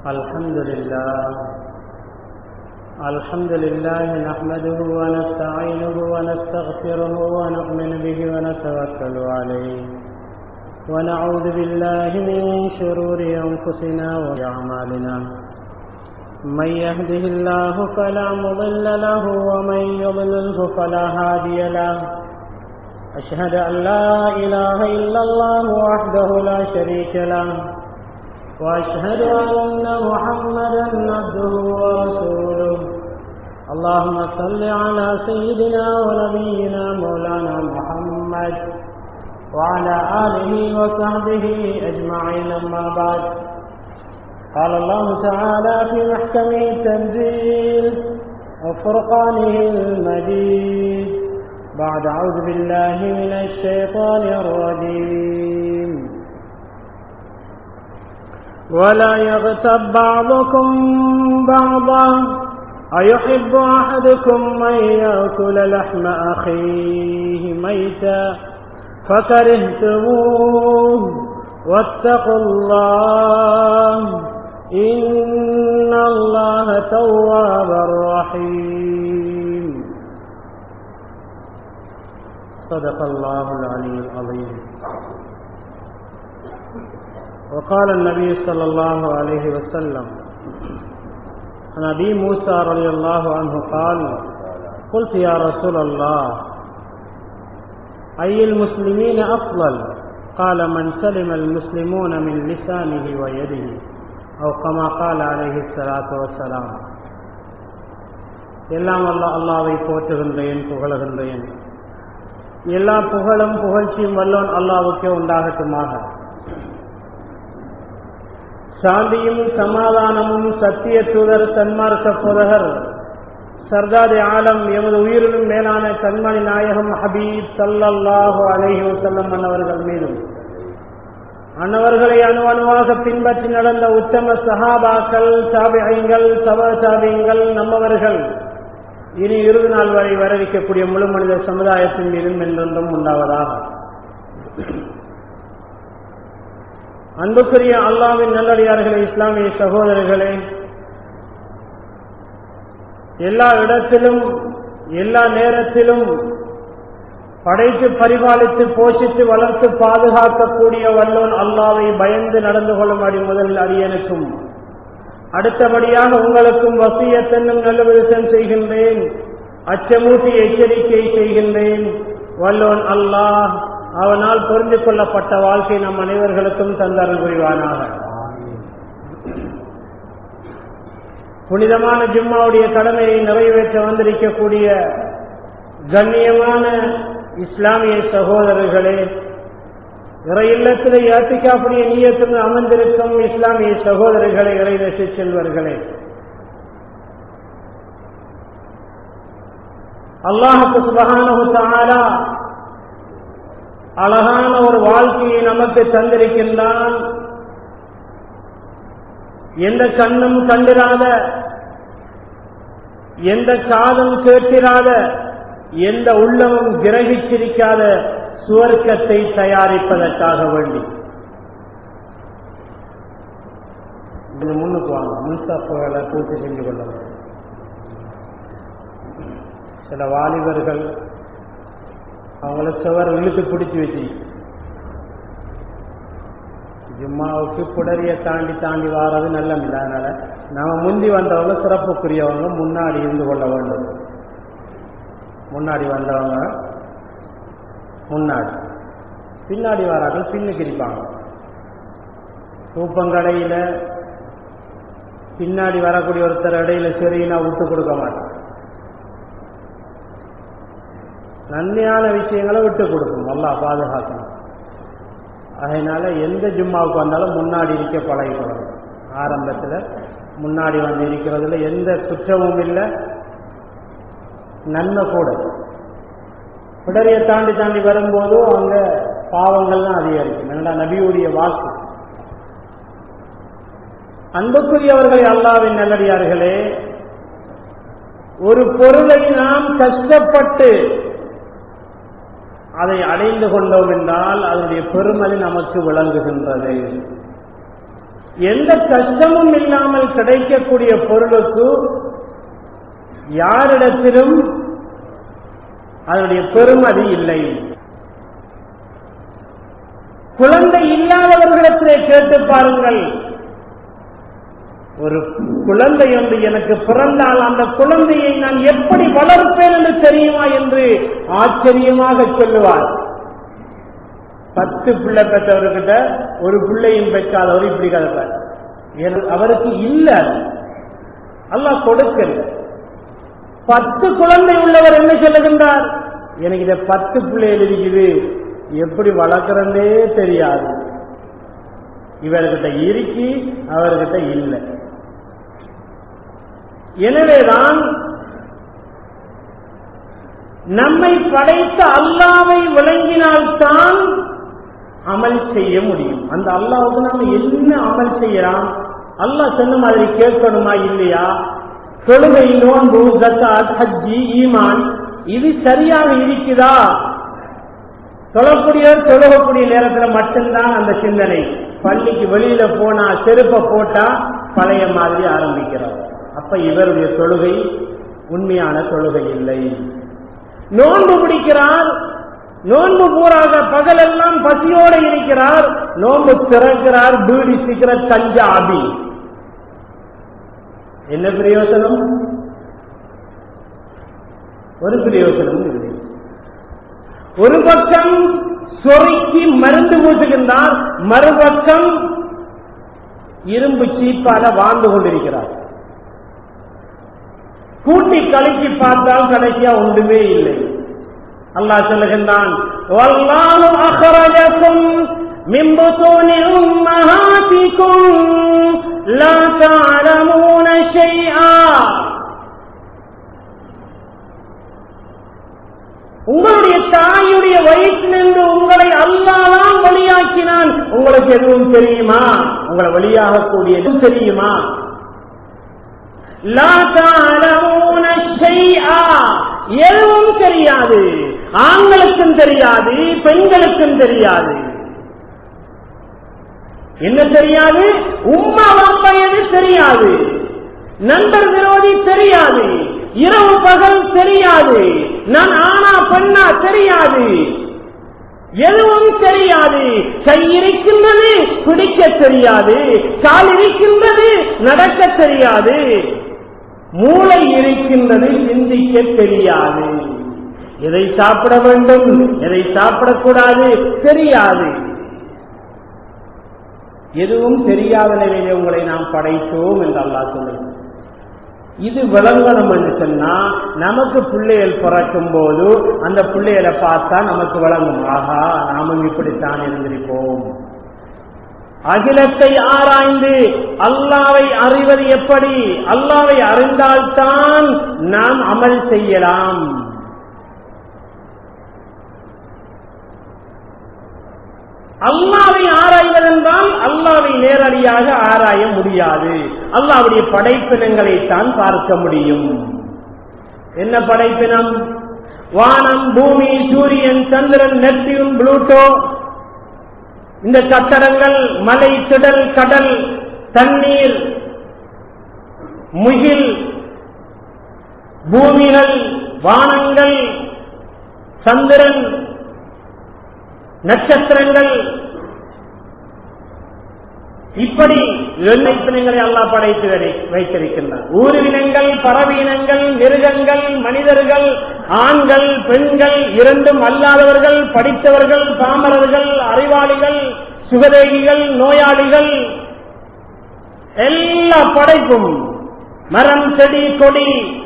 الحمد لله الحمد لله نحمده ونستعينه ونستغفره ونؤمن به ونتوكل عليه ونعوذ بالله من شرور أنفسنا وأعمالنا من يهده الله فلا مضل له ومن يضلله فلا هادي له أشهد أن لا إله إلا الله وحده لا شريك له وأشهد أن محمدا عبده ورسوله اللهم صل على سيدنا ونبينا مولانا محمد وعلى آله وصحبه أجمعين أما بعد قال الله تعالى في محكمه التنزيل وفرقانه المجيد بعد أعوذ بالله من الشيطان الرجيم ولا يغتب بعضكم بعضا أيحب أحدكم من يأكل لحم أخيه ميتا فكرهتموه واتقوا الله إن الله تواب رحيم صدق الله العلي العظيم وقال النبي صلى الله عليه وسلم عن ابي موسى رضي الله عنه قال قلت يا رسول الله اي المسلمين افضل قال من سلم المسلمون من لسانه ويده او كما قال عليه الصلاه والسلام எல்லாம் அல்ல அல்லாவை போற்றுகின்றேன் புகழுகின்றேன் எல்லா புகழும் புகழ்ச்சியும் வல்லோன் அல்லாவுக்கே உண்டாகட்டுமாக சாந்தியும் சமாதானமும் சத்திய தூதர் சன்மார்க்க புதகர் சர்தாரி ஆலம் எமது உயிரிலும் மேலான கண்மணி நாயகம் ஹபீப் சல்லல்லாஹு அலைஹி வசல்லம் அன்னவர்கள் மீதும் அன்னவர்களை அணு அணுவாக பின்பற்றி நடந்த உத்தம சஹாபாக்கள் சாபியங்கள் சப சாபியங்கள் நம்மவர்கள் இனி இறுதி நாள் வரை வரவிக்கக்கூடிய முழு மனித சமுதாயத்தின் மீதும் என்றென்றும் உண்டாவதாக அன்புக்குரிய அல்லாவின் நல்லடியார்களே இஸ்லாமிய சகோதரர்களே எல்லா இடத்திலும் எல்லா நேரத்திலும் படைத்து பரிபாலித்து போஷித்து வளர்த்து பாதுகாக்கக்கூடிய வல்லோன் அல்லாவை பயந்து நடந்து கொள்ளும்படி முதலில் அடியனுக்கும் அடுத்தபடியாக உங்களுக்கும் வசியத்தன்னும் நல்ல விதம் செய்கின்றேன் அச்சமூட்டி எச்சரிக்கை செய்கின்றேன் வல்லோன் அல்லாஹ் அவனால் புரிந்து கொள்ளப்பட்ட வாழ்க்கை நம் அனைவர்களுக்கும் தந்தரல் புரிவானாக புனிதமான ஜும்மாவுடைய கடமையை நிறைவேற்ற வந்திருக்கக்கூடிய கண்ணியமான இஸ்லாமிய சகோதரர்களே இறை இல்லத்தில் யாத்திக்காப்புடைய நீயத்தில் அமர்ந்திருக்கும் இஸ்லாமிய சகோதரர்களை இறை ரசி செல்வர்களே அல்லாஹுக்கு சுபகான அழகான ஒரு வாழ்க்கையை நமக்கு தந்திருக்கின்றான் எந்த கண்ணும் கண்டிராத எந்த காதும் கேட்டிராத எந்த உள்ளமும் கிரகிச்சிருக்காத சுவர்க்கத்தை தயாரிப்பதற்காக வேண்டி முன்னுக்கு வாங்க முன்சாப்புகளை பூர்த்தி செஞ்சு கொள்ள சில வாலிபர்கள் அவங்கள சுவர் இழுத்து பிடிச்சி வச்சு ஜும்மாவுக்கு புடரிய தாண்டி தாண்டி வாரது நல்லமில்லை அதனால நம்ம முந்தி வந்தவங்க சிறப்புக்குரியவங்க முன்னாடி இருந்து கொள்ள வேண்டும் முன்னாடி வந்தவங்க முன்னாடி பின்னாடி வரார்கள் பின்னுக்கு இருப்பாங்க தூப்பங்கடையில பின்னாடி வரக்கூடிய ஒருத்தர் இடையில சரினா விட்டு கொடுக்க மாட்டேன் நன்மையான விஷயங்களை விட்டு கொடுக்கும் நல்லா பாதுகாக்கணும் அதனால எந்த ஜும்மாவுக்கு வந்தாலும் முன்னாடி இருக்க பழகிக்கணும் ஆரம்பத்தில் முன்னாடி வந்து இருக்கிறதுல எந்த குற்றமும் இல்லை நன்மை கூட பிடரிய தாண்டி தாண்டி வரும்போதும் அங்க பாவங்கள்லாம் அதிகரிக்கும் என்னடா நபியுடைய வாக்கு அன்புக்குரியவர்களே அல்லாவின் நல்லடியார்களே ஒரு பொருளை நாம் கஷ்டப்பட்டு அதை அடைந்து கொண்டோம் என்றால் அதனுடைய பெருமதி நமக்கு விளங்குகின்றது எந்த கஷ்டமும் இல்லாமல் கிடைக்கக்கூடிய பொருளுக்கு யாரிடத்திலும் அதனுடைய பெருமதி இல்லை குழந்தை இல்லாதவர்களிடத்திலே கேட்டு பாருங்கள் ஒரு குழந்தை ஒன்று எனக்கு பிறந்தால் அந்த குழந்தையை நான் எப்படி வளர்ப்பேன் என்று தெரியுமா என்று ஆச்சரியமாக சொல்லுவார் பத்து பிள்ளை பெற்றவர்கிட்ட ஒரு பிள்ளையும் பெற்றாதவர் இப்படி கலப்பார் அவருக்கு இல்ல அல்லாஹ் கொடுக்கல பத்து குழந்தை உள்ளவர் என்ன சொல்லுகின்றார் எனக்கு இதை பத்து பிள்ளைகள் இருக்குது எப்படி வளர்க்கிறதே தெரியாது இவர்கிட்ட இருக்கி அவர்கிட்ட இல்லை எனவேதான் நம்மை படைத்த அல்லாவை விளங்கினால்தான் அமல் செய்ய முடியும் அந்த அல்லாவுக்கு நம்ம என்ன அமல் செய்யலாம் அல்லாஹ் சொன்ன மாதிரி கேட்கணுமா இல்லையா தொழுகை நோன்பு ஜக்காத் ஹஜ்ஜி ஈமான் இது சரியாக இருக்குதா தொழக்கூடிய தொழுகக்கூடிய நேரத்தில் மட்டும்தான் அந்த சிந்தனை பள்ளிக்கு வெளியில போனா செருப்ப போட்டா பழைய மாதிரி ஆரம்பிக்கிறார் அப்ப இவருடைய தொழுகை உண்மையான தொழுகை இல்லை நோன்பு பிடிக்கிறார் நோன்பு பூராக பகலெல்லாம் பசியோடு இருக்கிறார் நோன்பு திறக்கிறார் பீடி சிகரெட் கஞ்சா அபி என்ன பிரயோசனம் ஒரு பிரயோசனமும் இல்லை ஒரு பக்கம் சொருக்கி மருந்து பூசுகின்றார் மறுபக்கம் இரும்பு சீப்பால வாழ்ந்து கொண்டிருக்கிறார் கூட்டி கலக்கி பார்த்தால் கடைசியா ஒன்றுமே இல்லை அல்லாஹ் சொல்லுகின்றான் வல்லாஹு அஹ்ரஜக்கும் மின் புத்தூனி உம்மஹாத்திக்கும் லா தஅலமூன ஷைஆ உங்களுடைய தாயுடைய வயிற்றிலிருந்து உங்களை அல்லாதான் வழியாக்கினான் உங்களுக்கு எதுவும் தெரியுமா உங்களை வழியாகக்கூடிய எதுவும் தெரியுமா லா தஅலமூன ஷைஆ எதுவும் தெரியாது ஆண்களுக்கும் தெரியாது பெண்களுக்கும் தெரியாது என்ன தெரியாது உம்மா வம்பையது தெரியாது நண்பர் விரோதி தெரியாது இரவு பகல் தெரியாது நான் ஆனா பெண்ணா தெரியாது எதுவும் தெரியாது கை இருக்கின்றது பிடிக்க தெரியாது கால் இருக்கின்றது நடக்க தெரியாது மூளை இருக்கின்றது சிந்திக்க தெரியாது எதை சாப்பிட வேண்டும் எதை சாப்பிடக்கூடாது தெரியாது எதுவும் தெரியாத நிலையிலே உங்களை நாம் படைத்தோம் என்று அல்லா சொல்லுங்க இது விளங்கணும் என்று சொன்னா நமக்கு பிள்ளைகள் பிறக்கும் போது அந்த பிள்ளைகளை பார்த்தா நமக்கு விளங்கும் ஆகா நாமும் இப்படித்தான் இருந்திருப்போம் அகிலத்தை ஆராய்ந்து அல்லாவை அறிவது எப்படி அல்லாவை அறிந்தால்தான் நாம் அமல் செய்யலாம் அல்லாவை ஆராய்வதென்றால் அல்லாவை நேரடியாக ஆராய முடியாது அல்லாவுடைய படைப்பினங்களை தான் பார்க்க முடியும் என்ன படைப்பினம் வானம் பூமி சூரியன் சந்திரன் நெப்டியூன் புளூட்டோ இந்த கட்டடங்கள் மலை திடல் கடல் தண்ணீர் முகில் பூமிகள் வானங்கள் சந்திரன் நட்சத்திரங்கள் இப்படி எண்ணெய்ப்பினங்களை அல்லா படைத்து வைத்திருக்கின்றார் ஊர்வினங்கள் பறவீனங்கள் மிருகங்கள் மனிதர்கள் ஆண்கள் பெண்கள் இரண்டும் அல்லாதவர்கள் படித்தவர்கள் பாமரர்கள் அறிவாளிகள் சுகதேகிகள் நோயாளிகள் எல்லா படைப்பும் மரம் செடி கொடி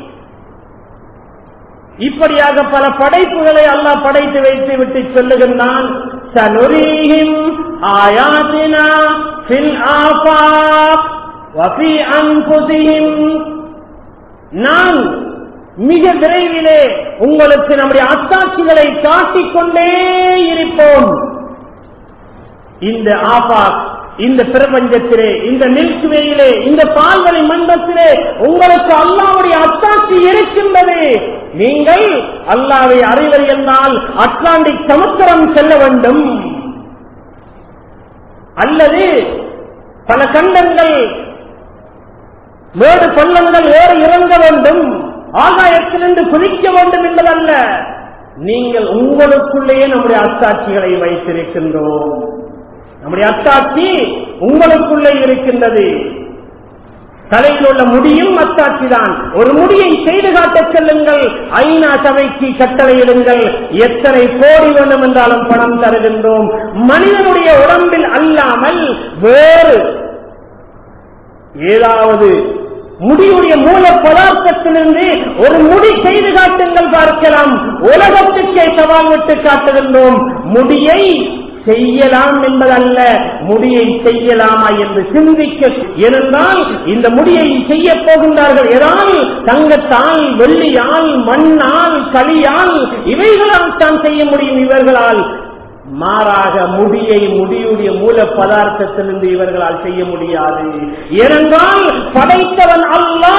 இப்படியாக பல படைப்புகளை அல்லாஹ் படைத்து வைத்து விட்டு சொல்லுகின்றான் சனுரீஹிம் ஆயாத்தினா ஃபில் ஆஃபாக் வஃபி அன்ஃபுஸிஹிம் நான் மிக விரைவிலே உங்களுக்கு நம்முடைய அத்தாட்சிகளை காட்டிக் கொண்டே இருப்போம் இந்த ஆபாக் இந்த பிரபஞ்சத்திலே இந்த மில்க்வேயிலே இந்த பால்வழி மண்டத்திலே உங்களுக்கு அல்லாவுடைய அத்தாட்சி இருக்கின்றது நீங்கள் அல்லாவை அறிவர் என்றால் அட்லாண்டிக் சமுத்திரம் செல்ல வேண்டும் அல்லது பல கண்டங்கள் வேறு பள்ளங்கள் வேறு இறங்க வேண்டும் ஆகாயத்திலிருந்து குதிக்க வேண்டும் என்பதல்ல நீங்கள் உங்களுக்குள்ளேயே நம்முடைய அத்தாட்சிகளை வைத்திருக்கின்றோம் நம்முடைய அத்தாட்சி உங்களுக்குள்ளே இருக்கின்றது தலையில் உள்ள முடியும் அத்தாட்சி தான் ஒரு முடியை செய்து காட்டச் செல்லுங்கள் ஐநா சபைக்கு கட்டளையிடுங்கள் எத்தனை கோடி வேண்டும் என்றாலும் பணம் தருகின்றோம் மனிதனுடைய உடம்பில் அல்லாமல் வேறு ஏதாவது முடியுடைய மூல பதார்த்தத்திலிருந்து ஒரு முடி செய்து காட்டுங்கள் பார்க்கலாம் உலகத்துக்கே சவால் விட்டு காட்டுகின்றோம் முடியை செய்யலாம் என்பதல்ல முடியை செய்யலாமா என்று சிந்திக்க இருந்தால் இந்த முடியை செய்ய போகின்றார்கள் எதால் தங்கத்தால் வெள்ளியால் மண்ணால் களியால் இவைகளால் தான் செய்ய முடியும் இவர்களால் மாறாக முடியை முடியுடைய மூல பதார்த்தத்திலிருந்து இவர்களால் செய்ய முடியாது ஏனென்றால் படைத்தவன்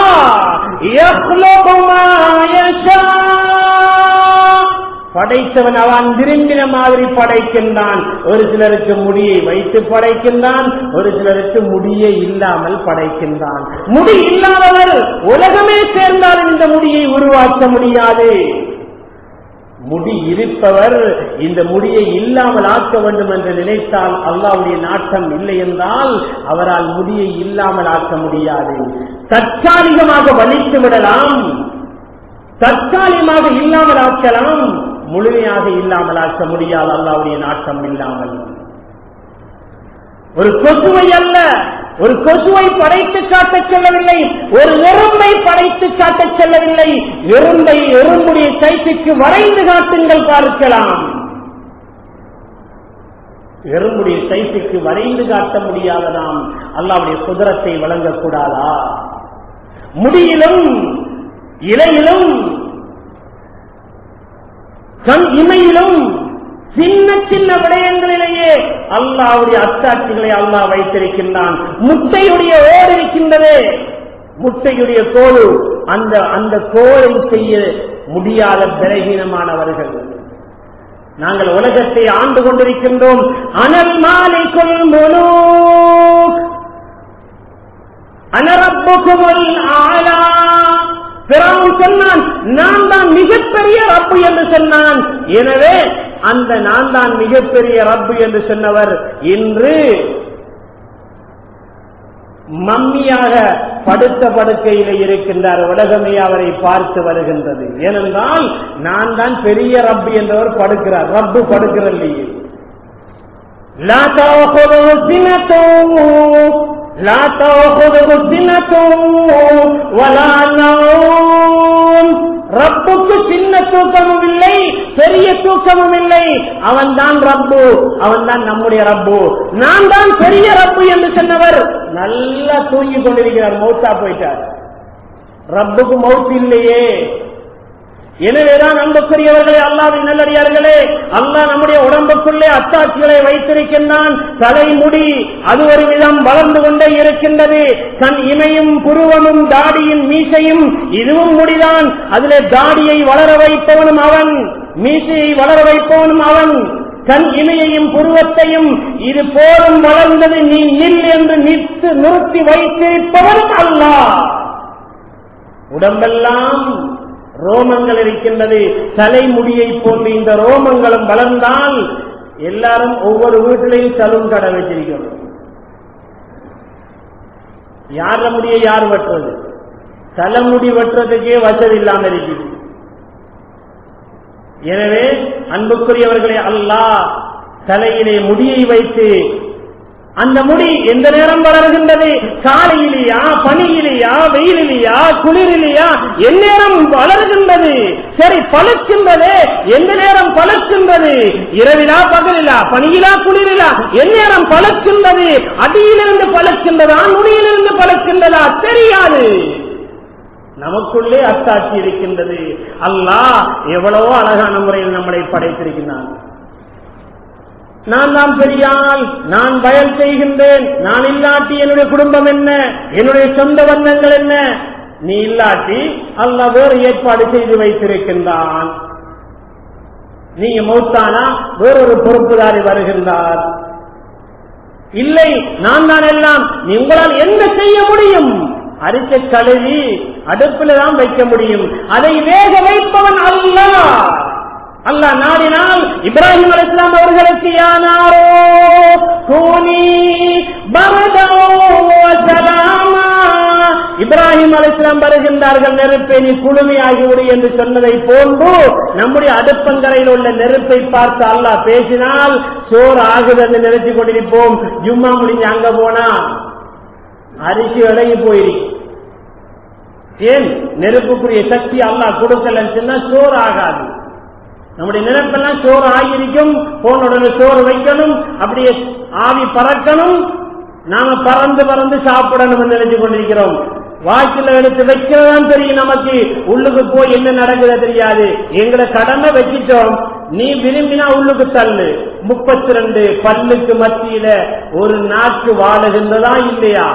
அல்லாஹ் படைத்தவன் அவன் விரும்பின மாதிரி படைக்கின்றான் ஒரு சிலருக்கு முடியை வைத்து படைக்கின்றான் ஒரு சிலருக்கு முடியே இல்லாமல் படைக்கின்றான் முடி இல்லாதவர் உலகமே சேர்ந்தாலும் இந்த முடியை உருவாக்க முடியாது முடி இருப்பவர் இந்த முடியை இல்லாமல் ஆக்க வேண்டும் என்று நினைத்தால் அல்லாவுடைய நாட்டம் இல்லை என்றால் அவரால் முடியை இல்லாமல் ஆக்க முடியாது தற்காலிகமாக வலித்து விடலாம் தற்காலிகமாக இல்லாமல் ஆக்கலாம் முழுமையாக இல்லாமல் ஆக்க முடியாது அல்லாவுடைய நாட்டம் இல்லாமல் ஒரு கொசுவை அல்ல ஒரு கொசுவை படைத்து காட்டச் செல்லவில்லை ஒரு எறும்பை படைத்து காட்டச் செல்லவில்லை எறும்பை எறும்புடைய கைத்துக்கு வரைந்து காட்டுங்கள் பார்க்கலாம் எறும்புடைய கைத்துக்கு வரைந்து காட்ட முடியாத நாம் அல்லாவுடைய குதிரத்தை வழங்கக்கூடாதா முடியிலும் இலையிலும் கண் இமையிலும் சின்ன சின்ன விடயங்களிலேயே அல்லாவுடைய அத்தாட்சிகளை அல்லாஹ் வைத்திருக்கின்றான் முட்டையுடைய ஓடு இருக்கின்றது முட்டையுடைய கோடு அந்த அந்த கோலை செய்ய முடியாத பலகீனமானவர்கள் நாங்கள் உலகத்தை ஆண்டு கொண்டிருக்கின்றோம் அனல் மாலைக்குள் முழு அனரப்புக்குமல் ஆலா பிறகு சொன்னான் நான் தான் மிகப்பெரிய ரப்பு என்று சொன்னான் எனவே அந்த நான் தான் மிகப்பெரிய ரப்பு என்று சொன்னவர் இன்று மம்மியாக படுத்த படுக்கையில் இருக்கின்றார் உலகமே அவரை பார்த்து வருகின்றது ஏனென்றால் நான் தான் பெரிய ரப்பு என்றவர் படுக்கிறார் ரப்பு படுக்கிறல்லையே لا تأخذه سنة لا تأخذه سنة ولا نوم ரப்புக்கு சின்ன தூக்கமும் இல்லை பெரிய தூக்கமும் இல்லை அவன் தான் ரப்பு அவன் தான் நம்முடைய ரப்பு நான் தான் பெரிய ரப்பு என்று சொன்னவர் நல்லா தூங்கி கொண்டிருக்கிறார் மௌத்தா போயிட்டார் ரப்புக்கு மௌத்து இல்லையே எனவேதான் அன்புக்குரியவர்களே அல்லாவின் நல்லடியார்களே அல்லாஹ் நம்முடைய உடம்புக்குள்ளே அத்தாட்சிகளை வைத்திருக்கின்றான் தலைமுடி அது ஒரு விதம் வளர்ந்து கொண்டே இருக்கின்றது கண் இமையும் புருவமும் தாடியும் மீசையும் இதுவும் முடிதான் அதிலே தாடியை வளர வைப்பவனும் அவன் மீசையை வளர வைப்பவனும் அவன் கண் இமையையும் புருவத்தையும் இது போலும் வளர்ந்தது நீ நில் என்று நிறுத்து நிறுத்தி வைத்திருப்பவனும் அல்லாஹ் உடம்பெல்லாம் ரோமங்கள் இருக்கின்றது தலைமுடியை போன்று இந்த ரோமங்களும் வளர்ந்தால் எல்லாரும் ஒவ்வொரு வீட்டிலையும் சலூன் கடை வச்சிருக்கணும் யார முடியை யார் வெட்டுறது தலைமுடி வெட்டுறதுக்கே வசதி இல்லாம இருக்குது எனவே அன்புக்குரியவர்களே அல்லாஹ் தலையிலே முடியை வைத்து அந்த முடி எந்த நேரம் வளர்கின்றது காலையிலேயா பனியிலேயா வெயிலிலேயா குளிரிலேயா எந்நேரம் வளர்கின்றது சரி பழுக்கின்றது எந்த நேரம் பழுக்கின்றது இரவிலா பகலிலா பனியிலா குளிரிலா எந்நேரம் பழுக்கின்றது அடியிலிருந்து பழுக்கின்றதா நுடியிலிருந்து பழுக்கின்றதா தெரியாது நமக்குள்ளே அத்தாட்சி இருக்கின்றது அல்லாஹ் எவ்வளவோ அழகான முறையில் நம்மளை படைத்திருக்கிறான் நான் தான் பெரியாள் நான் பயல் செய்கின்றேன் நான் இல்லாட்டி என்னுடைய குடும்பம் என்ன என்னுடைய சொந்த பந்தங்கள் என்ன நீ இல்லாட்டி அல்ல வேறு ஏற்பாடு செய்து வைத்திருக்கின்றான் நீங்க மௌத்தானா வேறொரு பொறுப்புதாரி வருகின்றார் இல்லை நான் தான் எல்லாம் நீ உங்களால் என்ன செய்ய முடியும் அரிச்ச கழுவி அடுப்புல தான் வைக்க முடியும் அதை வேக வைப்பவன் அல்ல அல்லாஹ் நாடினால் இப்ராஹிம் அலிஸ்லாம் அவர்களுக்கு யானாரோ கூனி பரதோசலாமா இப்ராஹிம் அலிஸ்லாம் வருகின்றார்கள் நெருப்பை நீ குளுமையாகிவிடு என்று சொன்னதை போன்று நம்முடைய அடுப்பங்கரையில் உள்ள நெருப்பை பார்த்து அல்லாஹ் பேசினால் சோறு ஆகுது என்று நினைச்சு கொண்டிருப்போம் ஜும்மா முடிஞ்சு அங்க போனா அரிசி விலகி போயிருக்கு ஏன் நெருப்புக்குரிய சக்தி அல்லாஹ் கொடுக்கலன்னு சொன்னா சோறு ஆகாது நம்முடைய நினைப்பெல்லாம் சோறு ஆகியிருக்கும் போனுடனே சோறு வைக்கணும் அப்படியே ஆவி பறக்கணும் நாம பறந்து பறந்து சாப்பிடணும் நினைச்சு கொண்டிருக்கிறோம் வாக்கில எடுத்து வைக்கிறதான் தெரியும் நமக்கு உள்ளுக்கு போய் என்ன நடக்குது தெரியாது எங்களை கடமை வச்சிட்டோம் நீ விரும்பினா உள்ளுக்கு தள்ளு முப்பத்தி ரெண்டு பல்லுக்கு மத்தியில ஒரு நாக்கு வாழுகின்றதா இல்லையா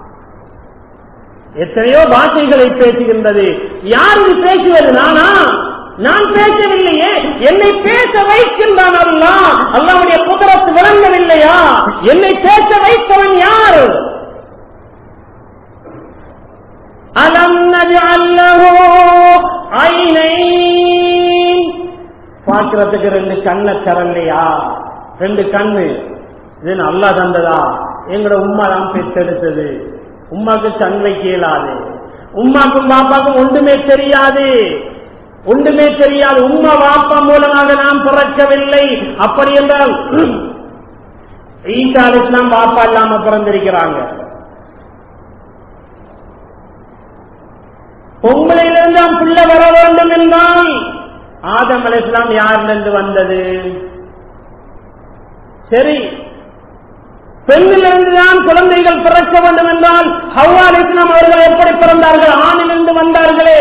எத்தனையோ பாஷைகளை பேசுகின்றது யார் இது பேசுவது நானா நான் பேசவில்லையே என்னை பேச வைக்கின்றான் அல்லா அல்லாவுடைய குதிரத்து விளங்கவில்லையா என்னை பேச வைத்தவன் யார் அலம் நஜஅல்லஹு ஐனைன் பார்க்கிறதுக்கு ரெண்டு கண்ண தரலையா ரெண்டு கண்ணு இது நல்லா தந்ததா எங்களோட உம்மா தான் பெற்றெடுத்தது உம்மாக்கு கண் வைக்க இயலாது உம்மாக்கும் பாப்பாக்கும் ஒன்றுமே தெரியாது ஒன்றுமே தெரியாது உம்மா வாப்பா மூலமாக நாம் பிறக்கவில்லை அப்படி என்றால் ஈசா இஸ்லாம் பாப்பா இல்லாம பிறந்திருக்கிறாங்க பொங்கலிலிருந்து நாம் பிள்ளை வர வேண்டும் என்றால் ஆதம் அலை இஸ்லாம் யாரிலிருந்து வந்தது சரி பெண்ணிலிருந்து தான் குழந்தைகள் பிறக்க வேண்டும் என்றால் ஹவ்வா அலை இஸ்லாம் அவர்கள் எப்படி பிறந்தார்கள் ஆணிலிருந்து வந்தார்களே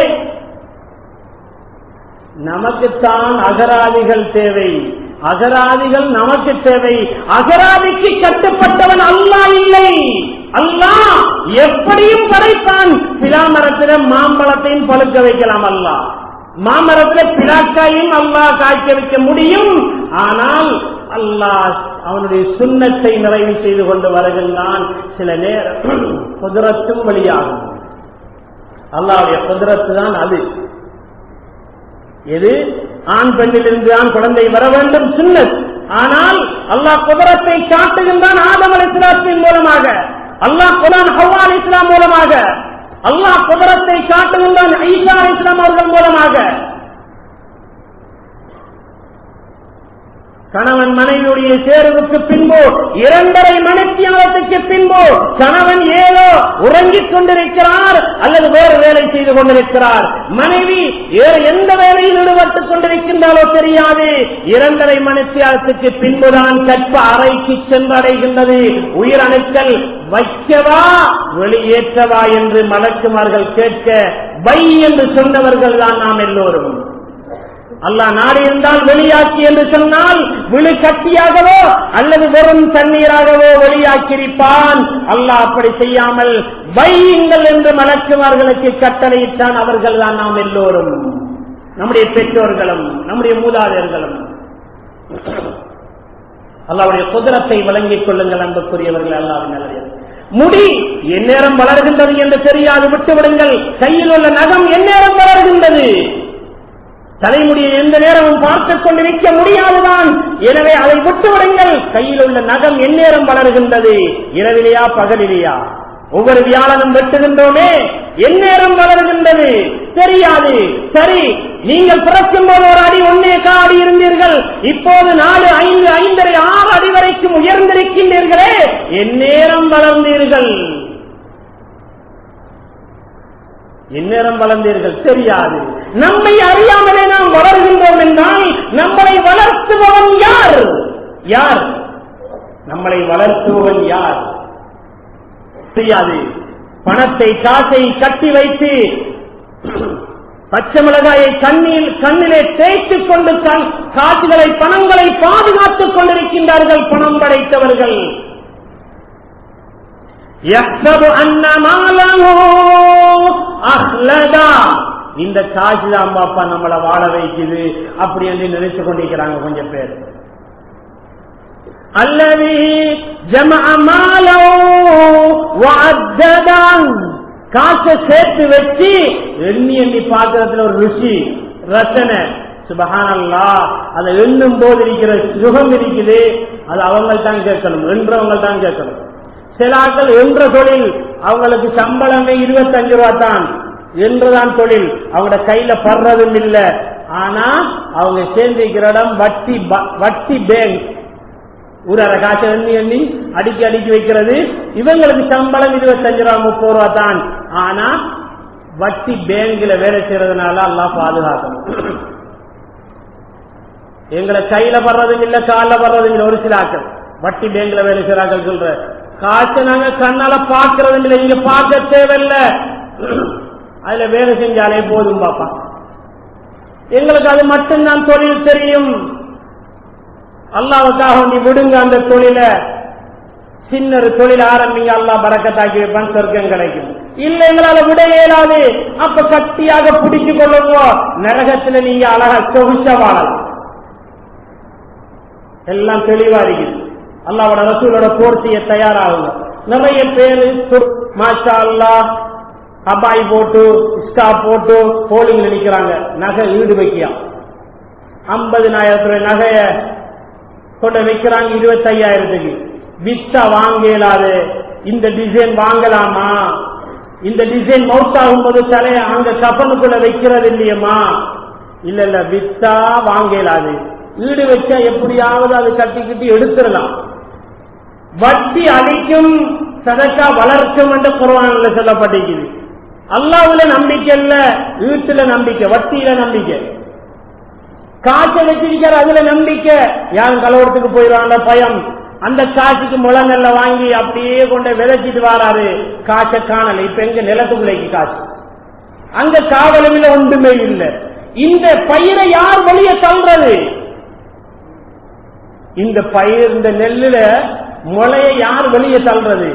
நமக்குத்தான் அகராதிகள் தேவை அகராதிகள் நமக்கு தேவை அகராதிக்கு கட்டுப்பட்டவன் அல்லா இல்லை அல்லா எப்படியும் படைத்தான் பிலாமரத்தில மாம்பழத்தையும் பழுக்க வைக்கலாம் அல்லா மாமரத்தில் பிளாக்காயும் அல்லாஹ் காய்க்க வைக்க முடியும் ஆனால் அல்லாஹ் அவனுடைய சுண்ணத்தை நிறைவு செய்து கொண்டு வருகின்றான் சில நேரம் குதிரத்தும் வழியாகும் அல்லாவுடைய குதிரத்து தான் அது எது ஆண் பெண்ணிலிருந்து ஆண் குழந்தை வர வேண்டும் சுன்னத் ஆனால் அல்லாஹ் குதிரத்தை காட்டுகின்றான் ஆதம் அலி இஸ்லாத்தின் மூலமாக அல்லாஹ் குரான் ஹவ்வா அலி இஸ்லாம் மூலமாக அல்லாஹ் குதிரத்தை காட்டுகின்றான் ஈசா அலி இஸ்லாம் அவர்கள் மூலமாக கணவன் மனைவியுடைய சேருவுக்கு பின்பு இரண்டரை மணித்தியாலத்துக்கு பின்பு கணவன் ஏதோ உறங்கிக் கொண்டிருக்கிறார் அல்லது வேறு வேலை செய்து கொண்டிருக்கிறார் மனைவி வேறு எந்த வேலையில் ஈடுபட்டுக் கொண்டிருக்கின்றாலோ தெரியாது இரண்டரை மணித்தியாலத்துக்கு பின்புதான் கற்ப அறைக்கு சென்றடைகின்றது உயிரணுக்கள் வைக்கவா வெளியேற்றவா என்று மலக்குமார்கள் கேட்க வை என்று சொன்னவர்கள் தான் நாம் எல்லோரும் அல்லாஹ் நாடு இருந்தால் வெளியாக்கி என்று சொன்னால் விழு கட்டியாகவோ அல்லது வெறும் தண்ணீராகவோ வெளியாக்கியிருப்பான் அல்லாஹ் அப்படி செய்யாமல் வையுங்கள் என்று மலக்குமார்களுக்கு கட்டளையிட்டான் அவர்கள் தான் நாம் எல்லோரும் நம்முடைய பெற்றோர்களும் நம்முடைய மூதாதையர்களும் அல்லாவுடைய குதிரத்தை வழங்கிக் கொள்ளுங்கள் அன்புக்குரியவர்கள் அல்லாவின் நல்லது முடி எந்நேரம் வளர்கின்றது என்று தெரியாது விட்டுவிடுங்கள் கையில் உள்ள நகம் எந்நேரம் வளர்கின்றது தலைமுடியை எந்த நேரமும் பார்த்துக் கொண்டு நிற்க முடியாதுதான் எனவே அதை விட்டுவிடுங்கள் கையில் உள்ள நகம் எந்நேரம் வளர்கின்றது இரவிலையா பகலிலையா ஒவ்வொரு வியாழனும் வெட்டுகின்றோமே எந்நேரம் வளர்கின்றது தெரியாது சரி நீங்கள் பிறக்கும் போது ஒரு அடி ஒன்னே அடி இருந்தீர்கள் இப்போது நாலு ஐந்து ஐந்தரை ஆறு அடி வரைக்கும் உயர்ந்திருக்கின்றீர்களே எந்நேரம் வளர்ந்தீர்கள் எந்நேரம் வளர்ந்தீர்கள் தெரியாது நம்மை அறியாமலே நாம் வளர்கின்றோம் என்றால் நம்மளை வளர்த்துபவன் யார் யார் நம்மளை வளர்த்துபவன் யார் தெரியாது பணத்தை காசை கட்டி வைத்து பச்சை மிளகாயை கண்ணில் கண்ணிலே தேய்த்துக் கொண்டு காசுகளை பணங்களை பாதுகாத்துக் கொண்டிருக்கின்றார்கள் பணம் படைத்தவர்கள் இந்த காசு தான் பாப்பா நம்மளை வாழ வைக்குது அப்படி என்று நினைச்சு கொண்டிருக்கிறாங்க கொஞ்சம் பேர் அல்லது ஜமாலோ காசை சேர்த்து வச்சு எண்ணி எண்ணி பாக்குறதுல ஒரு ருசி ரசனை சுபஹானல்லா அதை எண்ணும் போது இருக்கிற சுகம் இருக்குது அது அவங்கள் தான் கேட்கணும் என்றவங்க தான் கேட்கணும் சில ஆட்கள் என்ற தொழில் அவங்களுக்கு சம்பளமே இருபத்தஞ்சு ரூபா தான் என்றுதான் தொழில் அவங்களோட கையில படுறதும் இல்லை ஆனா அவங்க சேர்ந்திருக்கிற இடம் வட்டி ப- வட்டி பேங்க் ஒரு அரை காசை எண்ணி எண்ணி அடிக்கி அடிக்கி வைக்கிறது இவங்களுக்கு சம்பளம் இருபத்தஞ்சு ரூபா முப்பது ரூபா தான் ஆனா வட்டி பேங்க்ல வேலை செய்யறதுனால எல்லாம் பாதுகாக்கணும் எங்களை கையில படுறதும் இல்ல காலில் படுறதும் இல்ல ஒரு சில ஆக்கள் வட்டி பேங்க்ல வேலை செய்யறாக்கள் சொல்ற காசை நாங்க கண்ணால பாக்குறதும் இல்லை இங்க பார்க்க தேவையில்ல அதுல வேலை செஞ்சாலே போதும் பாப்பா எங்களுக்கு அது மட்டும்தான் தொழில் தெரியும் அல்லாவுக்காக நீ விடுங்க அந்த தொழில சின்ன ஒரு தொழில் ஆரம்பிங்க அல்லாஹ் பறக்கத்தாக்கி வைப்பான் சொர்க்கம் கிடைக்கும் இல்ல எங்களால விட இயலாது அப்ப கட்டியாக பிடிச்சு கொள்ளுங்க நரகத்துல நீங்க அழகா சொகுச வாழலாம் எல்லாம் தெளிவா இருக்குது அல்லாவோட ரசூலோட போர்த்திய தயாராகுங்க நிறைய பேரு துர்- மாஷா அல்லாஹ் அபாய் போட்டு ஸ்டா போட்டு போலிங்ல நிக்கிறாங்க நகை ஈடு வைக்கியா ஐம்பதினாயிரத்துல நகைய கொண்டு வைக்கிறாங்க இருபத்தி ஐயாயிரத்துக்கு வித்தா வாங்க இயலாது இந்த டிசைன் வாங்கலாமா இந்த டிசைன் மவுத் ஆகும்போது தலைய அங்க கப்பனுக்குள்ள வைக்கிறது இல்லையம்மா இல்ல இல்ல வித்தா வாங்க இயலாது ஈடு வச்சா எப்படியாவது அது கட்டிக்கிட்டு எடுத்துடலாம் வட்டி அழிக்கும் சதக்கா வளர்க்கும் என்று குர்ஆன்ல சொல்லப்பட்டிருக்குது அல்லாவுல நம்பிக்கை இல்ல வீட்டுல நம்பிக்கை வட்டியில நம்பிக்கை காசை வச்சிருக்கிற அதுல நம்பிக்கை யாரும் கலவரத்துக்கு போயிடுவாங்க பயம் அந்த காசுக்கு முழங்கல்ல வாங்கி அப்படியே கொண்டு விதைச்சிட்டு வராரு காசை காணல இப்ப எங்க நிலத்துக்குள்ளைக்கு காசு அங்க காவலும் இல்ல ஒன்றுமே இல்லை இந்த பயிரை யார் வெளியே தள்ளுறது இந்த பயிர் இந்த நெல்லுல முளைய யார் வெளியே தள்ளுறது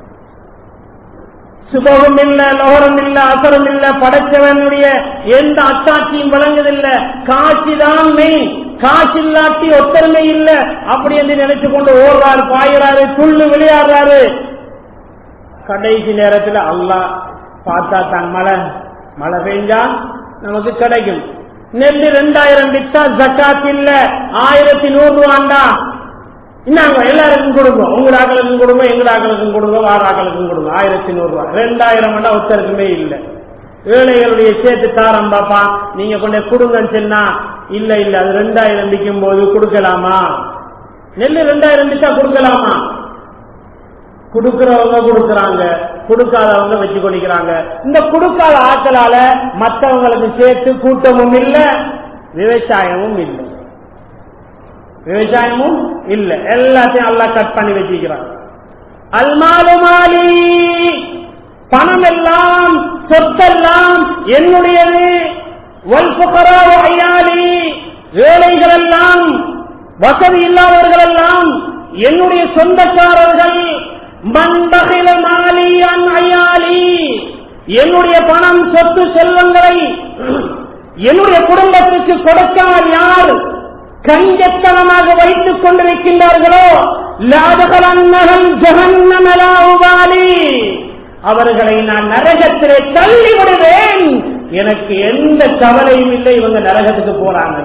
சுபகம் இல்ல லோகரம் இல்ல அசரம் இல்ல படைச்சவனுடைய எந்த அத்தாட்சியும் வழங்குதில்ல காட்சி தான் மெயின் காசு இல்லாட்டி ஒத்தருமை இல்ல அப்படி என்று நினைச்சு கொண்டு ஓடுறாரு பாயிறாரு துள்ளு விளையாடுறாரு கடைசி நேரத்துல அல்லாஹ் பார்த்தா தான் மழை மழை பெஞ்சா நமக்கு கிடைக்கும் நெல்லு ரெண்டாயிரம் வித்தா ஜக்காத் இல்ல ஆயிரத்தி நூறு ரூபாண்டா இன்னாங்க எல்லாருக்கும் கொடுங்க உங்க ஆக்களுக்கும் கொடுங்க எங்க ஆக்களுக்கும் கொடுங்க வார ஆக்களுக்கும் கொடுங்க ஆயிரத்தி நூறு ரூபாய் ரெண்டாயிரம் வேண்டாம் ஒருத்தருக்குமே இல்லை ஏழைகளுடைய சேர்த்து தாரம் பாப்பா நீங்க கொண்டு கொடுங்கன்னு சொன்னா இல்ல இல்ல அது ரெண்டாயிரம் விற்கும் போது கொடுக்கலாமா நெல்லு ரெண்டாயிரம் வித்தா கொடுக்கலாமா கொடுக்கிறவங்க கொடுக்கறாங்க கொடுக்காதவங்க வச்சு கொண்டிக்கிறாங்க இந்த கொடுக்காத ஆட்களால மற்றவங்களுக்கு சேர்த்து கூட்டமும் இல்ல விவசாயமும் இல்லை விவசாயமும் இல்ல எல்லாத்தையும் எல்லாம் கட் பண்ணி வச்சிருக்கிறாங்க அல்மாலு மாலி பணம் எல்லாம் சொத்தெல்லாம் என்னுடையது வல்புகரா ஐயாலி ஏழைகள் எல்லாம் வசதி இல்லாதவர்கள் எல்லாம் என்னுடைய சொந்தக்காரர்கள் மண்பகில மாலி அன் ஐயாலி என்னுடைய பணம் சொத்து செல்வங்களை என்னுடைய குடும்பத்திற்கு கொடுக்காமல் யார் கஞ்சத்தனமாக வைத்துக் கொண்டிருக்கின்றார்களோ லாதகலன்னகம் ஜகன்னமலாவுபாலி அவர்களை நான் நரகத்திலே தள்ளி விடுவேன் எனக்கு எந்த கவலையும் இல்லை இவங்க நரகத்துக்கு போறாங்க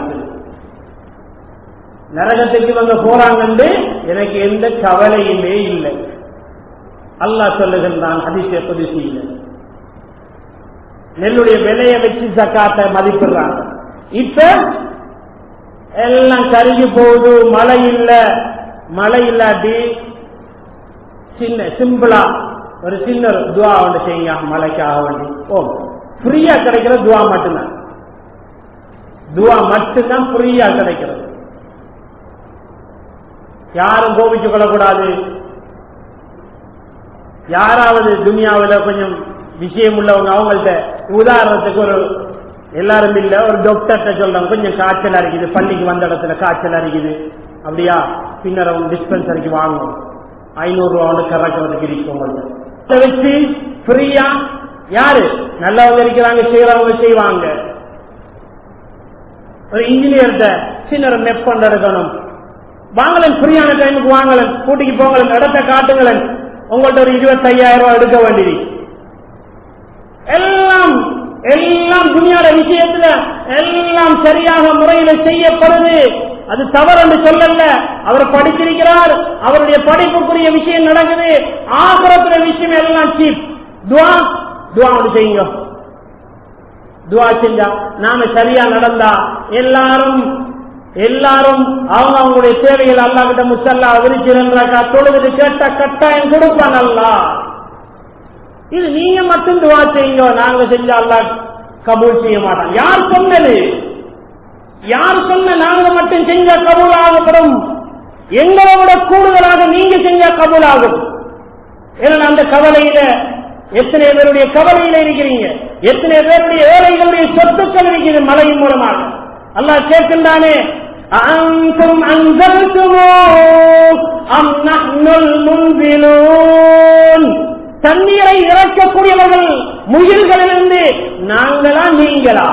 நரகத்துக்கு இவங்க போறாங்க எனக்கு எந்த கவலையுமே இல்லை அல்லாஹ் சொல்லுகின்றான் அதிசய புதிசையில் நெல்லுடைய விலையை வச்சு ஜக்காத்தை மதிப்பிடுறாங்க இப்ப எல்லாம் கருகி போகுது மழை இல்ல மழை இல்லாட்டி சின்ன சிம்பிளா ஒரு சின்ன ஒரு துவா ஒன்று செய்யுங்க மழைக்காக வேண்டி ஓ ஃப்ரீயா கிடைக்கிற துவா மட்டும்தான் துவா மட்டும்தான் ஃப்ரீயா கிடைக்கிறது யாரும் கோபிச்சு கொள்ளக்கூடாது யாராவது துனியாவில் கொஞ்சம் விஷயம் உள்ளவங்க அவங்கள்ட்ட உதாரணத்துக்கு ஒரு எல்லாரும் இல்ல ஒரு டாக்டர்கிட்ட சொல்றாங்க கொஞ்சம் காய்ச்சல் அரிக்குது பள்ளிக்கு வந்த இடத்துல காய்ச்சல் அரிக்குது அப்படியா பின்னர் அவங்க டிஸ்பென்சரிக்கு வாங்கணும் ஐநூறு ரூபா வந்து கறக்கிறதுக்கு இருக்கு உங்களுக்கு இதை வச்சு ஃப்ரீயா யாரு நல்லவங்க இருக்கிறாங்க செய்யறவங்க செய்வாங்க ஒரு இன்ஜினியர்கிட்ட சின்ன ஒரு மெப்பண்ட் எடுக்கணும் வாங்கலன் ஃப்ரீயான டைமுக்கு வாங்கலன் கூட்டிக்கு போங்கலன் இடத்தை காட்டுங்களன் உங்கள்ட்ட ஒரு இருபத்தையாயிரம் ரூபாய் எடுக்க வேண்டியது எல்லாம் எல்லாம் துணியாட விஷயத்துல எல்லாம் சரியாக முறையில செய்யப்படுது அது தவறு என்று சொல்லல அவர் படிச்சிருக்கிறார் அவருடைய படிப்புக்குரிய விஷயம் நடக்குது ஆகரத்துல விஷயம் எல்லாம் சீப் துவா துவா ஒன்று செய்யுங்க துவா செஞ்சா நாம சரியா நடந்தா எல்லாரும் எல்லாரும் அவங்க அவங்களுடைய தேவைகள் அல்லா கிட்ட முசல்லா விரிச்சிருந்தாக்கா தொழுது கேட்ட கட்டாயம் கொடுப்பான் அல்லா இது நீங்க மட்டும் துவா செய்யுங்க நாங்க செஞ்சா அல்லா கபூல் செய்ய மாட்டோம் யார் சொன்னது யார் சொன்ன நாங்க மட்டும் செஞ்சா கபூல் ஆகப்படும் எங்களை விட கூடுதலாக நீங்க செஞ்சா கபூல் ஆகும் ஏன்னா அந்த கவலையில எத்தனை பேருடைய கவலையில இருக்கிறீங்க எத்தனை பேருடைய ஏழைகளுடைய சொத்துக்கள் இருக்குது மழையின் மூலமாக அல்லாஹ் கேட்கின்றானே அன்தும் அன்சல்துமோ அம் நஹ்னுல் முன்பிலூன் தண்ணீரை இறக்கக்கூடியவர்கள் முயல்களிலிருந்து நாங்களா நீங்களா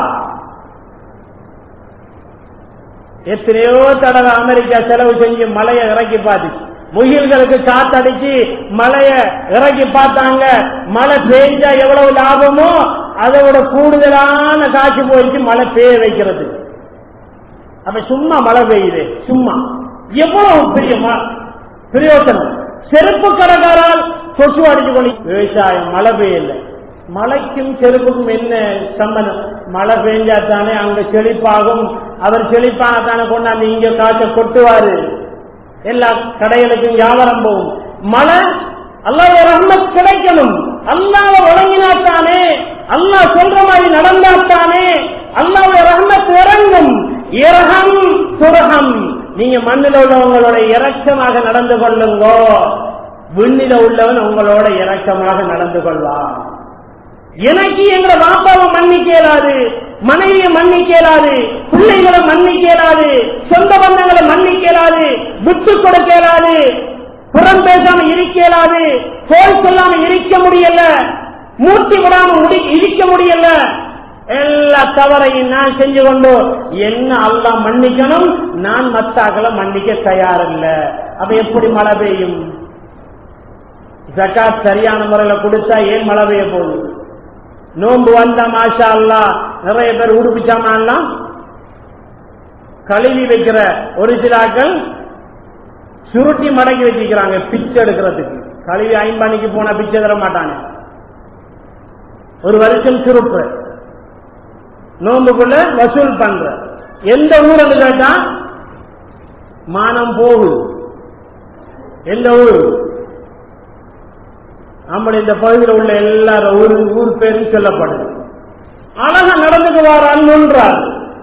எத்தனையோ தடவை அமெரிக்கா செலவு செஞ்சு மலையை இறக்கி பார்த்துச்சு முகில்களுக்கு காத்தடிச்சு மலைய இறக்கி பார்த்தாங்க மழை பெய்ஞ்சா எவ்வளவு லாபமோ அதை விட கூடுதலான காட்சி போயிடுச்சு மழை பெய்ய வைக்கிறது அப்ப சும்மா மழை பெய்யுது சும்மா எவ்வளவு பெரிய பிரயோசனம் செருப்பு கடைக்காரால் கொசு அடிச்சு கொண்டு விவசாயம் மழை பெய்யல மழைக்கும் செருப்புக்கும் என்ன சம்பந்தம் மழை பெஞ்சா தானே அங்க செழிப்பாகும் அவர் செழிப்பான தானே கொண்டாந்து இங்க காய்ச்ச கொட்டுவாரு எல்லா கடைகளுக்கும் வியாபாரம் போகும் மழை அல்லாஹ் ரஹ்மத் கிடைக்கணும் அல்லாஹ் வழங்கினாத்தானே அல்லாஹ் சொல்ற மாதிரி நடந்தாத்தானே அல்லாஹ் ரஹ்மத் இறங்கும் இரகம் சுரகம் நீங்க மண்ணில் உள்ளவங்களோட இரக்கமாக நடந்து கொள்ளுங்கோ விண்ணில உள்ளவன் உங்களோட இரக்கமாக நடந்து கொள்வான் எனக்கு எங்களை பாப்பாவை மன்னிக்க இயலாது மனைவியை மன்னிக்க இயலாது பிள்ளைகளை மன்னிக்க இயலாது சொந்த பந்தங்களை மன்னிக்க இயலாது விட்டு கொடுக்க இயலாது புறம் பேசாம இருக்க இயலாது போல் சொல்லாம இருக்க முடியல மூட்டி விடாம முடி இருக்க முடியல எல்லா தவறையும் நான் செஞ்சு கொண்டு என்ன அல்லா மன்னிக்கணும் நான் மத்தாக்களை மன்னிக்க தயாரில்ல அப்ப எப்படி மழை பெய்யும் ஜக்காத் சரியான முறையில கொடுத்தா ஏன் மழை பெய்ய போகுது நோன்பு வந்த மாஷா அல்லா நிறைய பேர் உடுப்பிச்சாமான்லாம் கழுவி வைக்கிற ஒரு சிலாக்கள் சுருட்டி மடக்கி வச்சிருக்கிறாங்க பிச்சை எடுக்கிறதுக்கு கழுவி ஐம்பணிக்கு போனா பிச்சை தர மாட்டாங்க ஒரு வருஷம் சுருப்பு நோன்புக்குள்ள வசூல் பண்ற எந்த ஊர் கேட்டா மானம் போகுது எந்த ஊர் நம்முடைய இந்த பகுதியில் உள்ள எல்லாரும் ஊர் ஊர் பேரும் சொல்லப்படுது அழகா நடந்துக்குவாரான் ஒன்றார்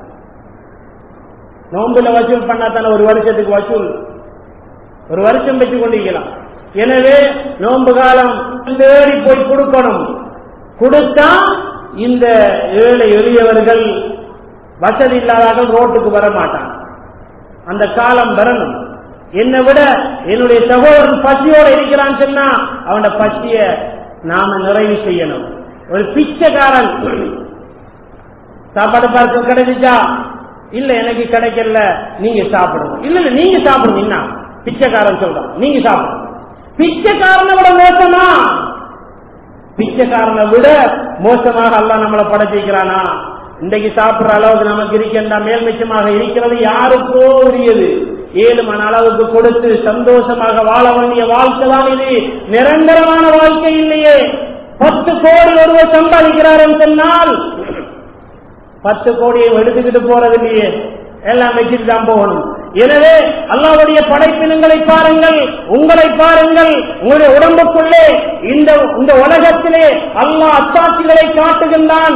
நோம்புல வசூல் பண்ணாதான ஒரு வருஷத்துக்கு வசூல் ஒரு வருஷம் வச்சு கொண்டிருக்கலாம் எனவே நோன்பு காலம் தேடி போய் கொடுக்கணும் கொடுத்தா இந்த ஏழை எளியவர்கள் வசதி இல்லாதவர்கள் ரோட்டுக்கு வர மாட்டாங்க அந்த காலம் வரணும் என்னை விட என்னுடைய சகோதரன் பசியோட இருக்கிறான்னு சொன்னா அவன பசிய நாம நிறைவு செய்யணும் ஒரு பிச்சைக்காரன் சாப்பாடு பார்க்க கிடைச்சிச்சா இல்ல எனக்கு கிடைக்கல நீங்க சாப்பிடுங்க இல்ல இல்ல நீங்க சாப்பிடுங்க என்ன பிச்சைக்காரன் சொல்றான் நீங்க சாப்பிடுங்க பிச்சைக்காரனை விட மோசமா பிச்சைக்காரனை விட மோசமாக அல்ல நம்மளை படைச்சிக்கிறானா இன்றைக்கு சாப்பிடுற அளவுக்கு நமக்கு இருக்கின்ற மேல்மிச்சமாக இருக்கிறது யாருக்கோ உரியது ஏழு மணி அளவுக்கு கொடுத்து சந்தோஷமாக வாழ வேண்டிய வாழ்க்கை தான் இது நிரந்தரமான வாழ்க்கை இல்லையே பத்து கோடி ஒருவர் சம்பாதிக்கிறார் சொன்னால் பத்து கோடியை எடுத்துக்கிட்டு போறது இல்லையே எல்லாம் வச்சுட்டு தான் போகணும் எனவே அல்லாவுடைய படைப்பினங்களை பாருங்கள் உங்களை பாருங்கள் உங்களுடைய உடம்புக்குள்ளே இந்த இந்த உலகத்திலே அல்லாஹ் அத்தாட்சிகளை காட்டுகின்றான்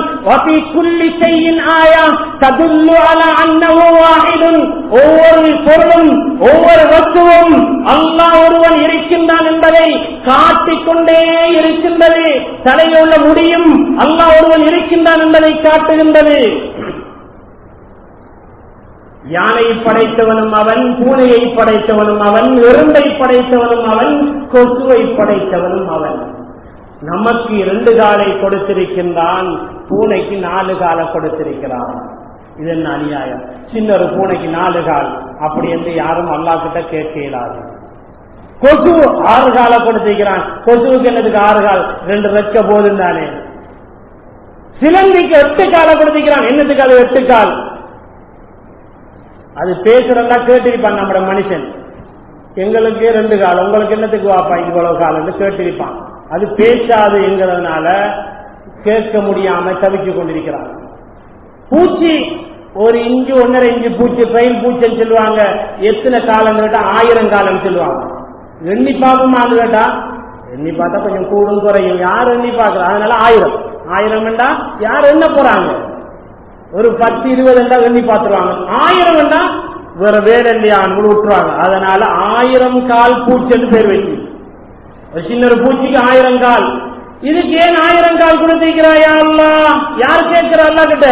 ஒவ்வொரு பொருளும் ஒவ்வொரு வஸ்துவும் அல்லாஹ் ஒருவன் இருக்கின்றான் என்பதை காட்டிக்கொண்டே இருக்கின்றது தலையில் உள்ள முடியும் அல்லாஹ் ஒருவன் இருக்கின்றான் என்பதை காட்டுகின்றது யானை படைத்தவனும் அவன் பூனையை படைத்தவனும் அவன் எறும்பை படைத்தவனும் அவன் கொசுவை படைத்தவனும் அவன் நமக்கு இரண்டு காலை கொடுத்திருக்கின்றான் பூனைக்கு நாலு கால கொடுத்திருக்கிறான் இது என்ன அநியாயம் சின்ன ஒரு பூனைக்கு நாலு கால் அப்படி என்று யாரும் அல்லா கிட்ட கேட்க இயலாது கொசு ஆறு காலை கொடுத்திருக்கிறான் கொசுவுக்கு என்னதுக்கு ஆறு கால் ரெண்டு ரெக்க போதும் தானே சிலந்திக்கு எட்டு காலை கொடுத்திருக்கிறான் என்னத்துக்கு அது எட்டு கால் அது பேசுறதா கேட்டிருப்பான் நம்ம மனுஷன் எங்களுக்கு ரெண்டு கால் உங்களுக்கு என்னத்துக்கு வாப்பா இவ்வளவு காலம் கேட்டிருப்பான் அது பேசாது என்கிறதுனால கேட்க முடியாம தவிச்சு கொண்டிருக்கிறான் பூச்சி ஒரு இஞ்சு ஒன்னரை இஞ்சு பூச்சி பயில் பூச்சின்னு சொல்லுவாங்க எத்தனை காலம் கேட்டா ஆயிரம் காலம் சொல்லுவாங்க எண்ணி பார்ப்போமா அது கேட்டா எண்ணி பார்த்தா கொஞ்சம் கூடும் குறையும் யார் எண்ணி பார்க்கல அதனால ஆயிரம் ஆயிரம் வேண்டா யார் என்ன போறாங்க ஒரு பத்து இருபது என்றா எண்ணி பார்த்துருவாங்க ஆயிரம் வேண்டா வேற வேலை இல்லையான்னு கூட விட்டுருவாங்க அதனால ஆயிரம் கால் பூச்சின்னு பேர் வச்சு ஒரு சின்ன ஒரு பூச்சிக்கு ஆயிரம் கால் இதுக்கு ஏன் ஆயிரம் கால் கொடுத்திருக்கிறாயா அல்லா யார் கேட்கிறா அல்லா கிட்ட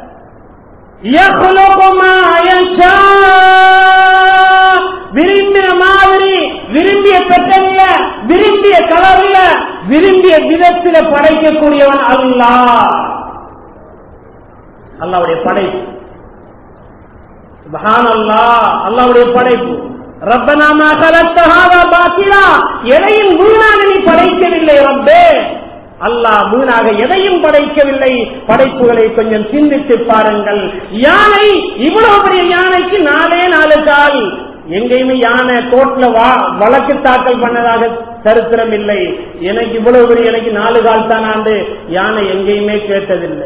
விரும்பிய மாதிரி விரும்பிய பெற்றல்ல விரும்பிய கலர்ல விரும்பிய விதத்தில படைக்கக்கூடியவன் அல்லா அல்லாவுடைய படைப்பு அல்லா அல்லாவுடைய படைப்பு ரப்பனாமா கலத்தகாதா பாத்திரா எதையும் வீணாக நீ படைக்கவில்லை ரப்பே அல்லாஹ் வீணாக எதையும் படைக்கவில்லை படைப்புகளை கொஞ்சம் சிந்தித்து பாருங்கள் யானை இவ்வளவு பெரிய யானைக்கு நாலே நாலு கால் எங்கேயுமே யானை கோர்ட்ல வழக்கு தாக்கல் பண்ணதாக சரித்திரம் இல்லை எனக்கு இவ்வளவு பெரிய எனக்கு நாலு கால் தான் ஆண்டு யானை எங்கேயுமே கேட்டதில்லை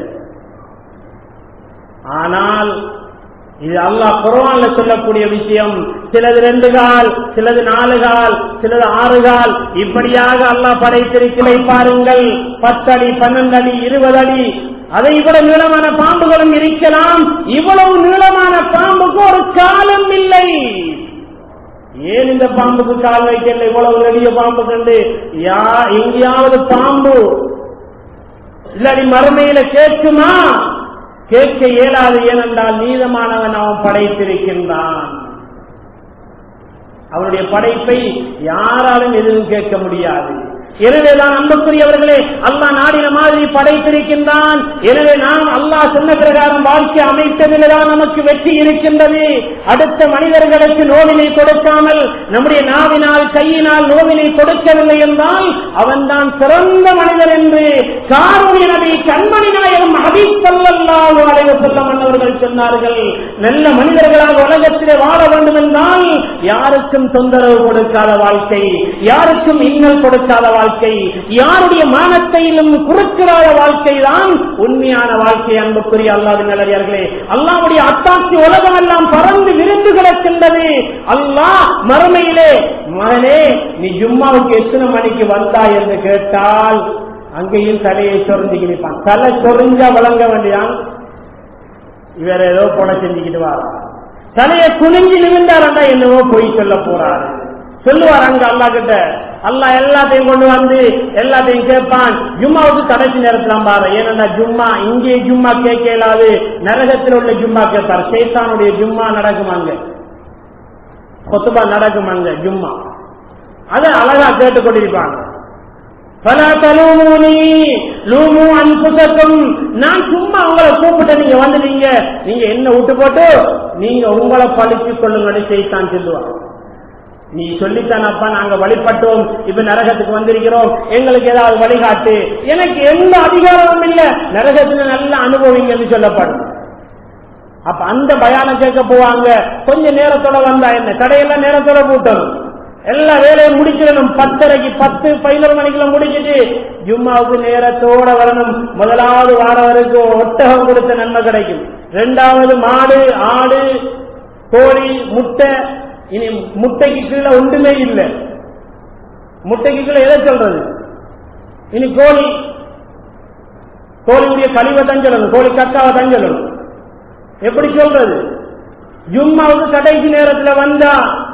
ஆனால் இது அல்லாஹ் குரவான்ல சொல்லக்கூடிய விஷயம் சிலது ரெண்டு கால் சிலது நாலு கால் சிலது ஆறு கால் இப்படியாக அல்லாஹ் படைத்திருக்கலை பாருங்கள் பத்தடி பன்னெண்டு அடி இருபது அடி அதை விட நீளமான பாம்புகளும் இருக்கலாம் இவ்வளவு நீளமான பாம்புக்கு ஒரு காலம் இல்லை ஏன் இந்த பாம்புக்கு கால் வைக்கல இவ்வளவு நெடிய பாம்பு கண்டு யா எங்கேயாவது பாம்பு இல்லாடி மறுமையில கேட்குமா கேட்க இயலாது ஏனென்றால் நீதமானவன் அவன் படைத்திருக்கின்றான் அவனுடைய படைப்பை யாராலும் எதுவும் கேட்க முடியாது எனவேதான் அன்புக்குரியவர்களே அல்லா நாடின மாதிரி படைத்திருக்கின்றான் எனவே நாம் அல்லாஹ் சொன்ன பிரகாரம் வாழ்க்கை அமைத்ததில்தான் நமக்கு வெற்றி இருக்கின்றது அடுத்த மனிதர்களுக்கு நோவினை கொடுக்காமல் நம்முடைய நாவினால் கையினால் நோவினை கொடுக்கவில்லை என்றால் அவன்தான் சிறந்த மனிதர் என்று காரூணிய நபி கண்மணி நாயகம் அபிசல்லாஹு அலைவ செல்லம் அவர்கள் சொன்னார்கள் நல்ல மனிதர்களாக உலகத்திலே வாழ வேண்டும் என்றால் யாருக்கும் தொந்தரவு கொடுக்காத வாழ்க்கை யாருக்கும் இன்னல் கொடுக்காத வாழ்க்கை வாழ்க்கை யாருடைய மானத்தையிலும் குறுக்கிறாத வாழ்க்கை தான் உண்மையான வாழ்க்கை அன்புக்குரிய அல்லாவின் நல்லடியார்களே அல்லாவுடைய அத்தாட்சி உலகம் எல்லாம் பறந்து விருந்து கிடக்கின்றது அல்லாஹ் மறுமையிலே மகனே நீ ஜும்மாவுக்கு எத்தனை மணிக்கு வந்தாய் என்று கேட்டால் அங்கேயும் தலையை சொரிஞ்சு கிழிப்பான் தலை சொரிஞ்சா வழங்க வேண்டியான் இவர் ஏதோ போட செஞ்சுக்கிட்டு வா தலையை குனிஞ்சு நிமிந்தாரண்டா என்னவோ பொய் சொல்ல போறாரு சொல்லுவார் அங்க அல்லா கிட்ட அல்லா எல்லாத்தையும் கொண்டு வந்து எல்லாத்தையும் கேட்பான் ஜும்மாவுக்கு கடைசி நேரத்துல பாரு ஏன்னா ஜும்மா இங்கே ஜும்மா கேட்க இயலாது நரகத்தில் உள்ள ஜும்மா கேட்பார் சேத்தானுடைய ஜும்மா நடக்கும் அங்க கொத்துபா நடக்கும் அங்க ஜும்மா அதை அழகா கேட்டுக் கொண்டிருப்பாங்க பல தலூமூனி லூமு அன்புசக்கும் நான் சும்மா உங்களை கூப்பிட்டு நீங்க வந்துட்டீங்க நீங்க என்ன விட்டு போட்டு நீங்க உங்களை பழித்துக் கொள்ளுங்கன்னு செய்தான் சொல்லுவாங்க நீ சொல்லித்தானப்பா நாங்க வழிபட்டோம் இப்ப நரகத்துக்கு வந்திருக்கிறோம் எங்களுக்கு ஏதாவது வழிகாட்டு எனக்கு எந்த அதிகாரமும் இல்ல நரகத்துல நல்லா அனுபவிங்கன்னு சொல்லப்படும் அப்ப அந்த பயானம் கேட்க போவாங்க கொஞ்ச நேரத்தோட வந்தா என்ன கடையெல்லாம் நேரத்தோட கூட்டணும் எல்லா வேலையும் முடிச்சிடணும் பத்தரைக்கு பத்து பதினோரு மணிக்குள்ள முடிச்சிட்டு ஜும்மாவுக்கு நேரத்தோட வரணும் முதலாவது வாரம் வரைக்கும் ஒட்டகம் கொடுத்த நன்மை கிடைக்கும் ரெண்டாவது மாடு ஆடு கோழி முட்டை இனி முட்டைக்கு கீழே ஒன்றுமே இல்லை முட்டைக்கு கீழே எதை சொல்றது இனி கோழி கோழியுடைய கழிவை தான் சொல்லணும் கோழி கக்காவை தான் சொல்லணும் எப்படி சொல்றது ஜும்மாவுக்கு கடைசி நேரத்தில் வந்தா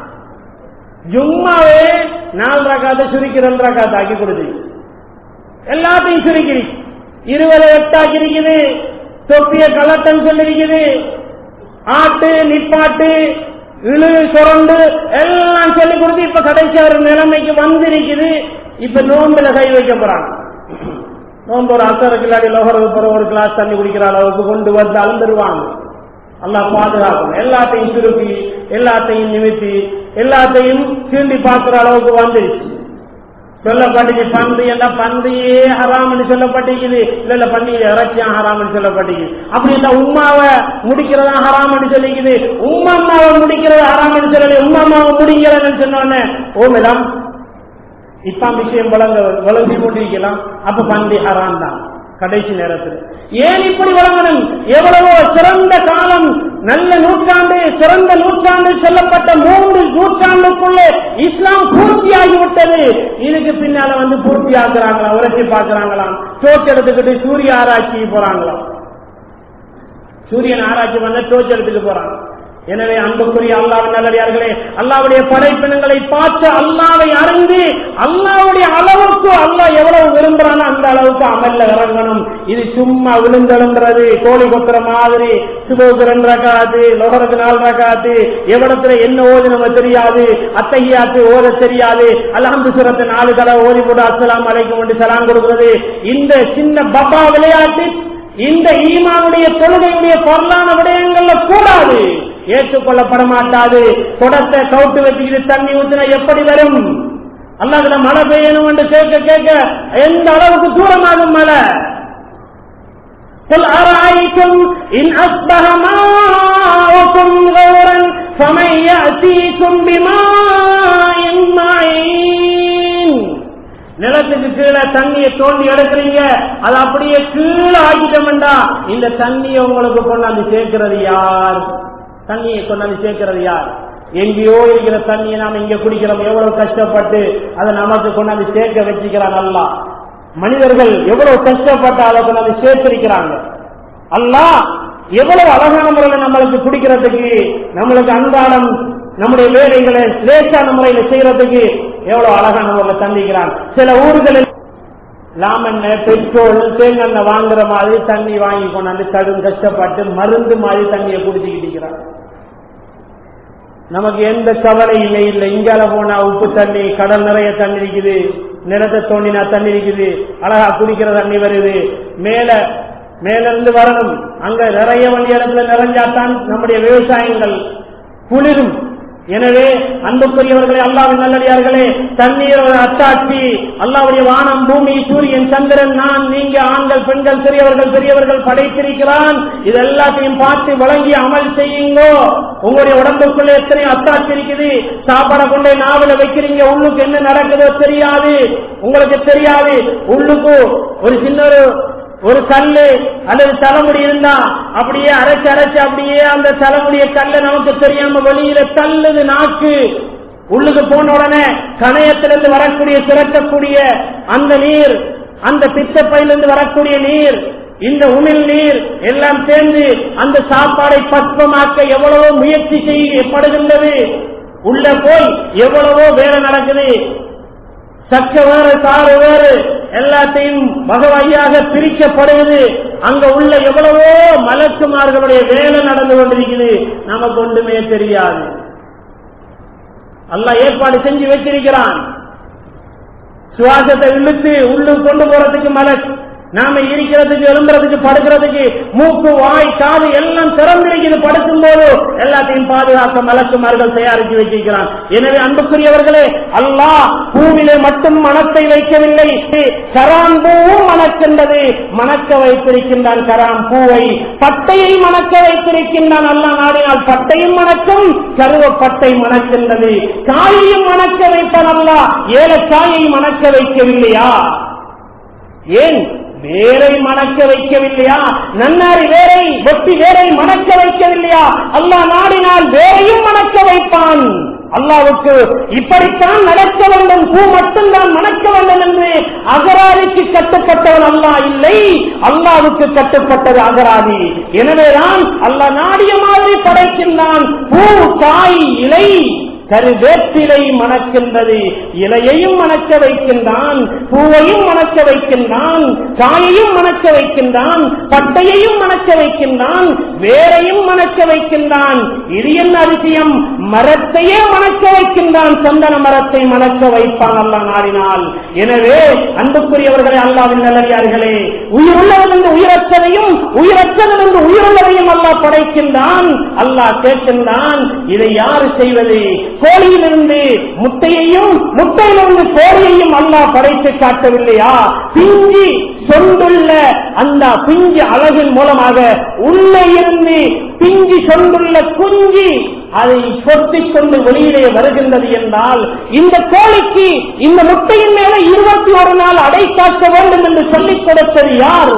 ஜும்மாவே நாலு ரகாத்தை சுருக்கி ரெண்டு ரகாத்தை ஆக்கி கொடுத்து எல்லாத்தையும் சுருக்கிறி இருபது எட்டாக்கி இருக்குது தொப்பிய கலட்டம் சொல்லிருக்குது ஆட்டு நிப்பாட்டு இழு சுரண்டு எல்லாம் சொல்லி கொடுத்து இப்ப கடைசி ஒரு நிலைமைக்கு வந்திருக்குது இப்ப நோம்புல கை வைக்க போறாங்க நோம்பு ஒரு அசருக்கு இல்லாடி லோகருக்கு போற ஒரு கிளாஸ் தண்ணி குடிக்கிற அளவுக்கு கொண்டு வந்து அழுந்துருவாங்க அல்லாஹ் பாதுகாக்கணும் எல்லாத்தையும் சுருக்கி எல்லாத்தையும் நிமித்தி எல்லாத்தையும் சீண்டி பார்க்கிற அளவுக்கு வந்துருச்சு சொல்லப்பட்டுச்சு பந்து என்ன பந்தியே ஹராம்னு சொல்லப்பட்டிருக்குது இல்ல இல்ல பண்டிகை இறைச்சியா ஹராம்னு சொல்லப்பட்டிருக்குது அப்படி இல்ல உமாவை முடிக்கிறதா ஹராம்னு சொல்லிக்குது உம்மா அம்மாவை முடிக்கிறது ஹராம்னு சொல்லல உம்மா அம்மாவை முடிக்கிறதுன்னு சொன்னோன்னே ஓ மேடம் இப்ப விஷயம் வழங்க வழங்கி கொண்டிருக்கலாம் அப்ப பந்தி ஹராம் தான் கடைசி நேரத்தில் ஏன் இப்படி வழங்கணும் எவ்வளவோ சிறந்த காலம் நல்ல நூற்றாண்டு சிறந்த நூற்றாண்டு சொல்லப்பட்ட மூன்று நூற்றாண்டுக்குள்ளே இஸ்லாம் பூர்த்தியாகிவிட்டது இதுக்கு பின்னால வந்து பூர்த்தியாக்குறாங்களாம் உரைச்சி பார்க்கிறாங்களாம் டோச் எடுத்துக்கிட்டு சூரிய ஆராய்ச்சி போறாங்களாம் சூரியன் ஆராய்ச்சி பண்ண டோச் எடுத்துட்டு போறாங்க எனவே அன்புக்குரிய அல்லாவின் நல்லடியார்களே அல்லாவுடைய படைப்பினங்களை பார்த்து அல்லாவை அறிந்து அல்லாவுடைய அளவுக்கு அல்லாஹ் எவ்வளவு விரும்புறானோ அந்த அளவுக்கு அமல்ல இறங்கணும் இது சும்மா விழுந்தெழுந்துறது கோழி கொத்துற மாதிரி சுபோக்கு ரெண்டு ரகாத்து லோகருக்கு நாலு ரகாத்து எவ்வளத்துல என்ன ஓது நம்ம தெரியாது அத்தகையாத்து ஓத தெரியாது அலஹந்து சுரத்தை நாலு தடவை ஓதி போட்டு அஸ்லாம் அலைக்கும் என்று சலாம் கொடுக்கிறது இந்த சின்ன பப்பா விளையாட்டு இந்த ஈமானுடைய தொழுகையுடைய பொருளான விடயங்கள்ல கூடாது ஏற்றுக்கொள்ளப்பட மாட்டாது குடத்தை கவுட்டு வச்சுக்கிட்டு தண்ணி ஊற்றினா எப்படி வரும் அல்லாதுல மழை பெய்யணும் என்று கேட்க கேட்க எந்த அளவுக்கு தூரமாகும் மழை قل أرأيتم إن أصبح ماؤكم غورا فمن يأتيكم بماء معين நிலத்துக்கு கீழே தண்ணியை தோண்டி எடுக்கிறீங்க அது அப்படியே கீழே ஆக்கிட்டோம்டா இந்த தண்ணியை உங்களுக்கு கொண்டாந்து சேர்க்கிறது யார் தண்ணியை கொண்டாந்து சேர்க்கிறது யார் எங்கேயோ இருக்கிற தண்ணியை நாம இங்க குடிக்கிறோம் எவ்வளவு கஷ்டப்பட்டு அதை நமக்கு கொண்டாந்து சேர்க்க வச்சுக்கிறான் அல்லா மனிதர்கள் எவ்வளவு கஷ்டப்பட்டு அதை கொண்டாந்து சேர்த்திருக்கிறாங்க அல்லா எவ்வளவு அழகான முறையில் நம்மளுக்கு குடிக்கிறதுக்கு நம்மளுக்கு அன்றாடம் நம்முடைய வேலைகளை லேசான முறையில் செய்யறதுக்கு எவ்வளவு அழகான முறையில் சந்திக்கிறான் சில ஊர்களில் லாமண்ணெய் பெட்ரோல் தேங்கெண்ணெய் வாங்குற மாதிரி தண்ணி வாங்கி கொண்டாந்து கடும் கஷ்டப்பட்டு மருந்து மாதிரி தண்ணியை குடிச்சுக்கிட்டு இருக்கிறான் நமக்கு எந்த கவலையுமே இல்லை இங்கால போனா உப்பு தண்ணி கடல் நிறைய தண்ணி இருக்குது நிலத்தை தோண்டினா தண்ணி இருக்குது அழகா குடிக்கிற தண்ணி வருது மேல மேல இருந்து வரணும் அங்க நிறைய வேண்டிய இடத்துல நிறைஞ்சாத்தான் நம்முடைய விவசாயங்கள் குளிரும் எனவே அன்புக்குரியவர்களே அல்லாவின் நல்லடியார்களே தண்ணீர் அத்தாட்சி அல்லாவுடைய வானம் பூமி சூரியன் சந்திரன் நான் நீங்க ஆண்கள் பெண்கள் சிறியவர்கள் பெரியவர்கள் படைத்திருக்கிறான் இது எல்லாத்தையும் பார்த்து வழங்கி அமல் செய்யுங்கோ உங்களுடைய உடம்புக்குள்ள எத்தனை அத்தாட்சி இருக்குது சாப்பாடை கொண்டே நாவல வைக்கிறீங்க உள்ளுக்கு என்ன நடக்குதோ தெரியாது உங்களுக்கு தெரியாது உள்ளுக்கு ஒரு சின்ன ஒரு ஒரு கல்லு அல்லது தலைமுடி இருந்தா அப்படியே அரைச்சு அரைச்சு அப்படியே அந்த தலைமுடிய கல்ல நமக்கு தெரியாம வெளியில தள்ளுது நாக்கு உள்ளுக்கு போன உடனே கணையத்திலிருந்து வரக்கூடிய திறக்கக்கூடிய அந்த நீர் அந்த பித்தப்பையிலிருந்து வரக்கூடிய நீர் இந்த உமிழ் நீர் எல்லாம் சேர்ந்து அந்த சாப்பாடை பக்குவமாக்க எவ்வளவோ முயற்சி செய்யப்படுகின்றது உள்ள போய் எவ்வளவோ வேலை நடக்குது சக்க வேறு சாறு வேறு எல்லாத்தையும் வகவையாக பிரிக்கப்படுவது அங்க உள்ள எவ்வளவோ மலக்குமார்களுடைய வேலை நடந்து கொண்டிருக்குது நமக்கு ஒன்றுமே தெரியாது அல்ல ஏற்பாடு செஞ்சு வச்சிருக்கிறான் சுவாசத்தை இழுத்து உள்ளு கொண்டு போறதுக்கு மலக் நாம இருக்கிறதுக்கு எழும்புறதுக்கு படுக்கிறதுக்கு மூக்கு வாய் காது எல்லாம் திறந்திருக்கிறது படுக்கும் போது எல்லாத்தையும் பாதுகாக்க மலக்குமார்கள் தயாரித்து வச்சிருக்கிறான் எனவே அன்புக்குரியவர்களே அல்லாஹ் பூவிலே மட்டும் மனத்தை வைக்கவில்லை கரான் பூவும் மணக்கின்றது மணக்க வைத்திருக்கின்றான் கராம் பூவை பட்டையை மணக்க வைத்திருக்கின்றான் அல்லா நாடினால் பட்டையும் மணக்கும் கருவப்பட்டை மணக்கின்றது காயையும் மணக்க வைப்பான் அல்லா ஏலக்காயை மணக்க வைக்கவில்லையா ஏன் வேரை மணக்க வைக்கவில்லையா நன்னாரி வேரை வெட்டி வேரை மணக்க வைக்கவில்லையா அல்லாஹ் நாடினால் வேரையும் மணக்க வைப்பான் அல்லாவுக்கு இப்படித்தான் நடக்க வேண்டும் பூ மட்டும்தான் மணக்க வேண்டும் என்று அகராதிக்கு கட்டுப்பட்டவன் அல்லா இல்லை அல்லாவுக்கு கட்டுப்பட்டது அகராதி எனவேதான் அல்லாஹ் நாடிய மாதிரி படைக்கின்றான் பூ காய் இலை கருவேப்பிலை மணக்கின்றது இலையையும் மணக்க வைக்கின்றான் பூவையும் மணக்க வைக்கின்றான் காயையும் மணக்க வைக்கின்றான் பட்டையையும் மணக்க வைக்கின்றான் வேரையும் மணக்க வைக்கின்றான் இது என்ன அதிசயம் மரத்தையே மணக்க வைக்கின்றான் சந்தன மரத்தை மணக்க வைப்பான் அல்லா நாடினால் எனவே அன்புக்குரியவர்களே அல்லாவின் நல்லடியார்களே உயிருள்ளவன் என்று உயிரற்றதையும் உயிரற்றதும் என்று உயிருள்ளதையும் அல்லாஹ் படைக்கின்றான் அல்லாஹ் கேட்கின்றான் இதை யாரு செய்வது கோழியிலிருந்து முட்டையையும் முட்டையிலிருந்து கோழியையும் அல்லாஹ் படைத்து காட்டவில்லையா பிஞ்சி சொந்துள்ள அந்த பிஞ்சு அழகின் மூலமாக உள்ளே இருந்து பிஞ்சி சொந்துள்ள குஞ்சி அதை சொத்திக் கொண்டு வெளியிலே வருகின்றது என்றால் இந்த கோழிக்கு இந்த முட்டையின் மேல இருபத்தி ஒரு நாள் அடை காக்க வேண்டும் என்று சொல்லிக் கொடுத்தது யார்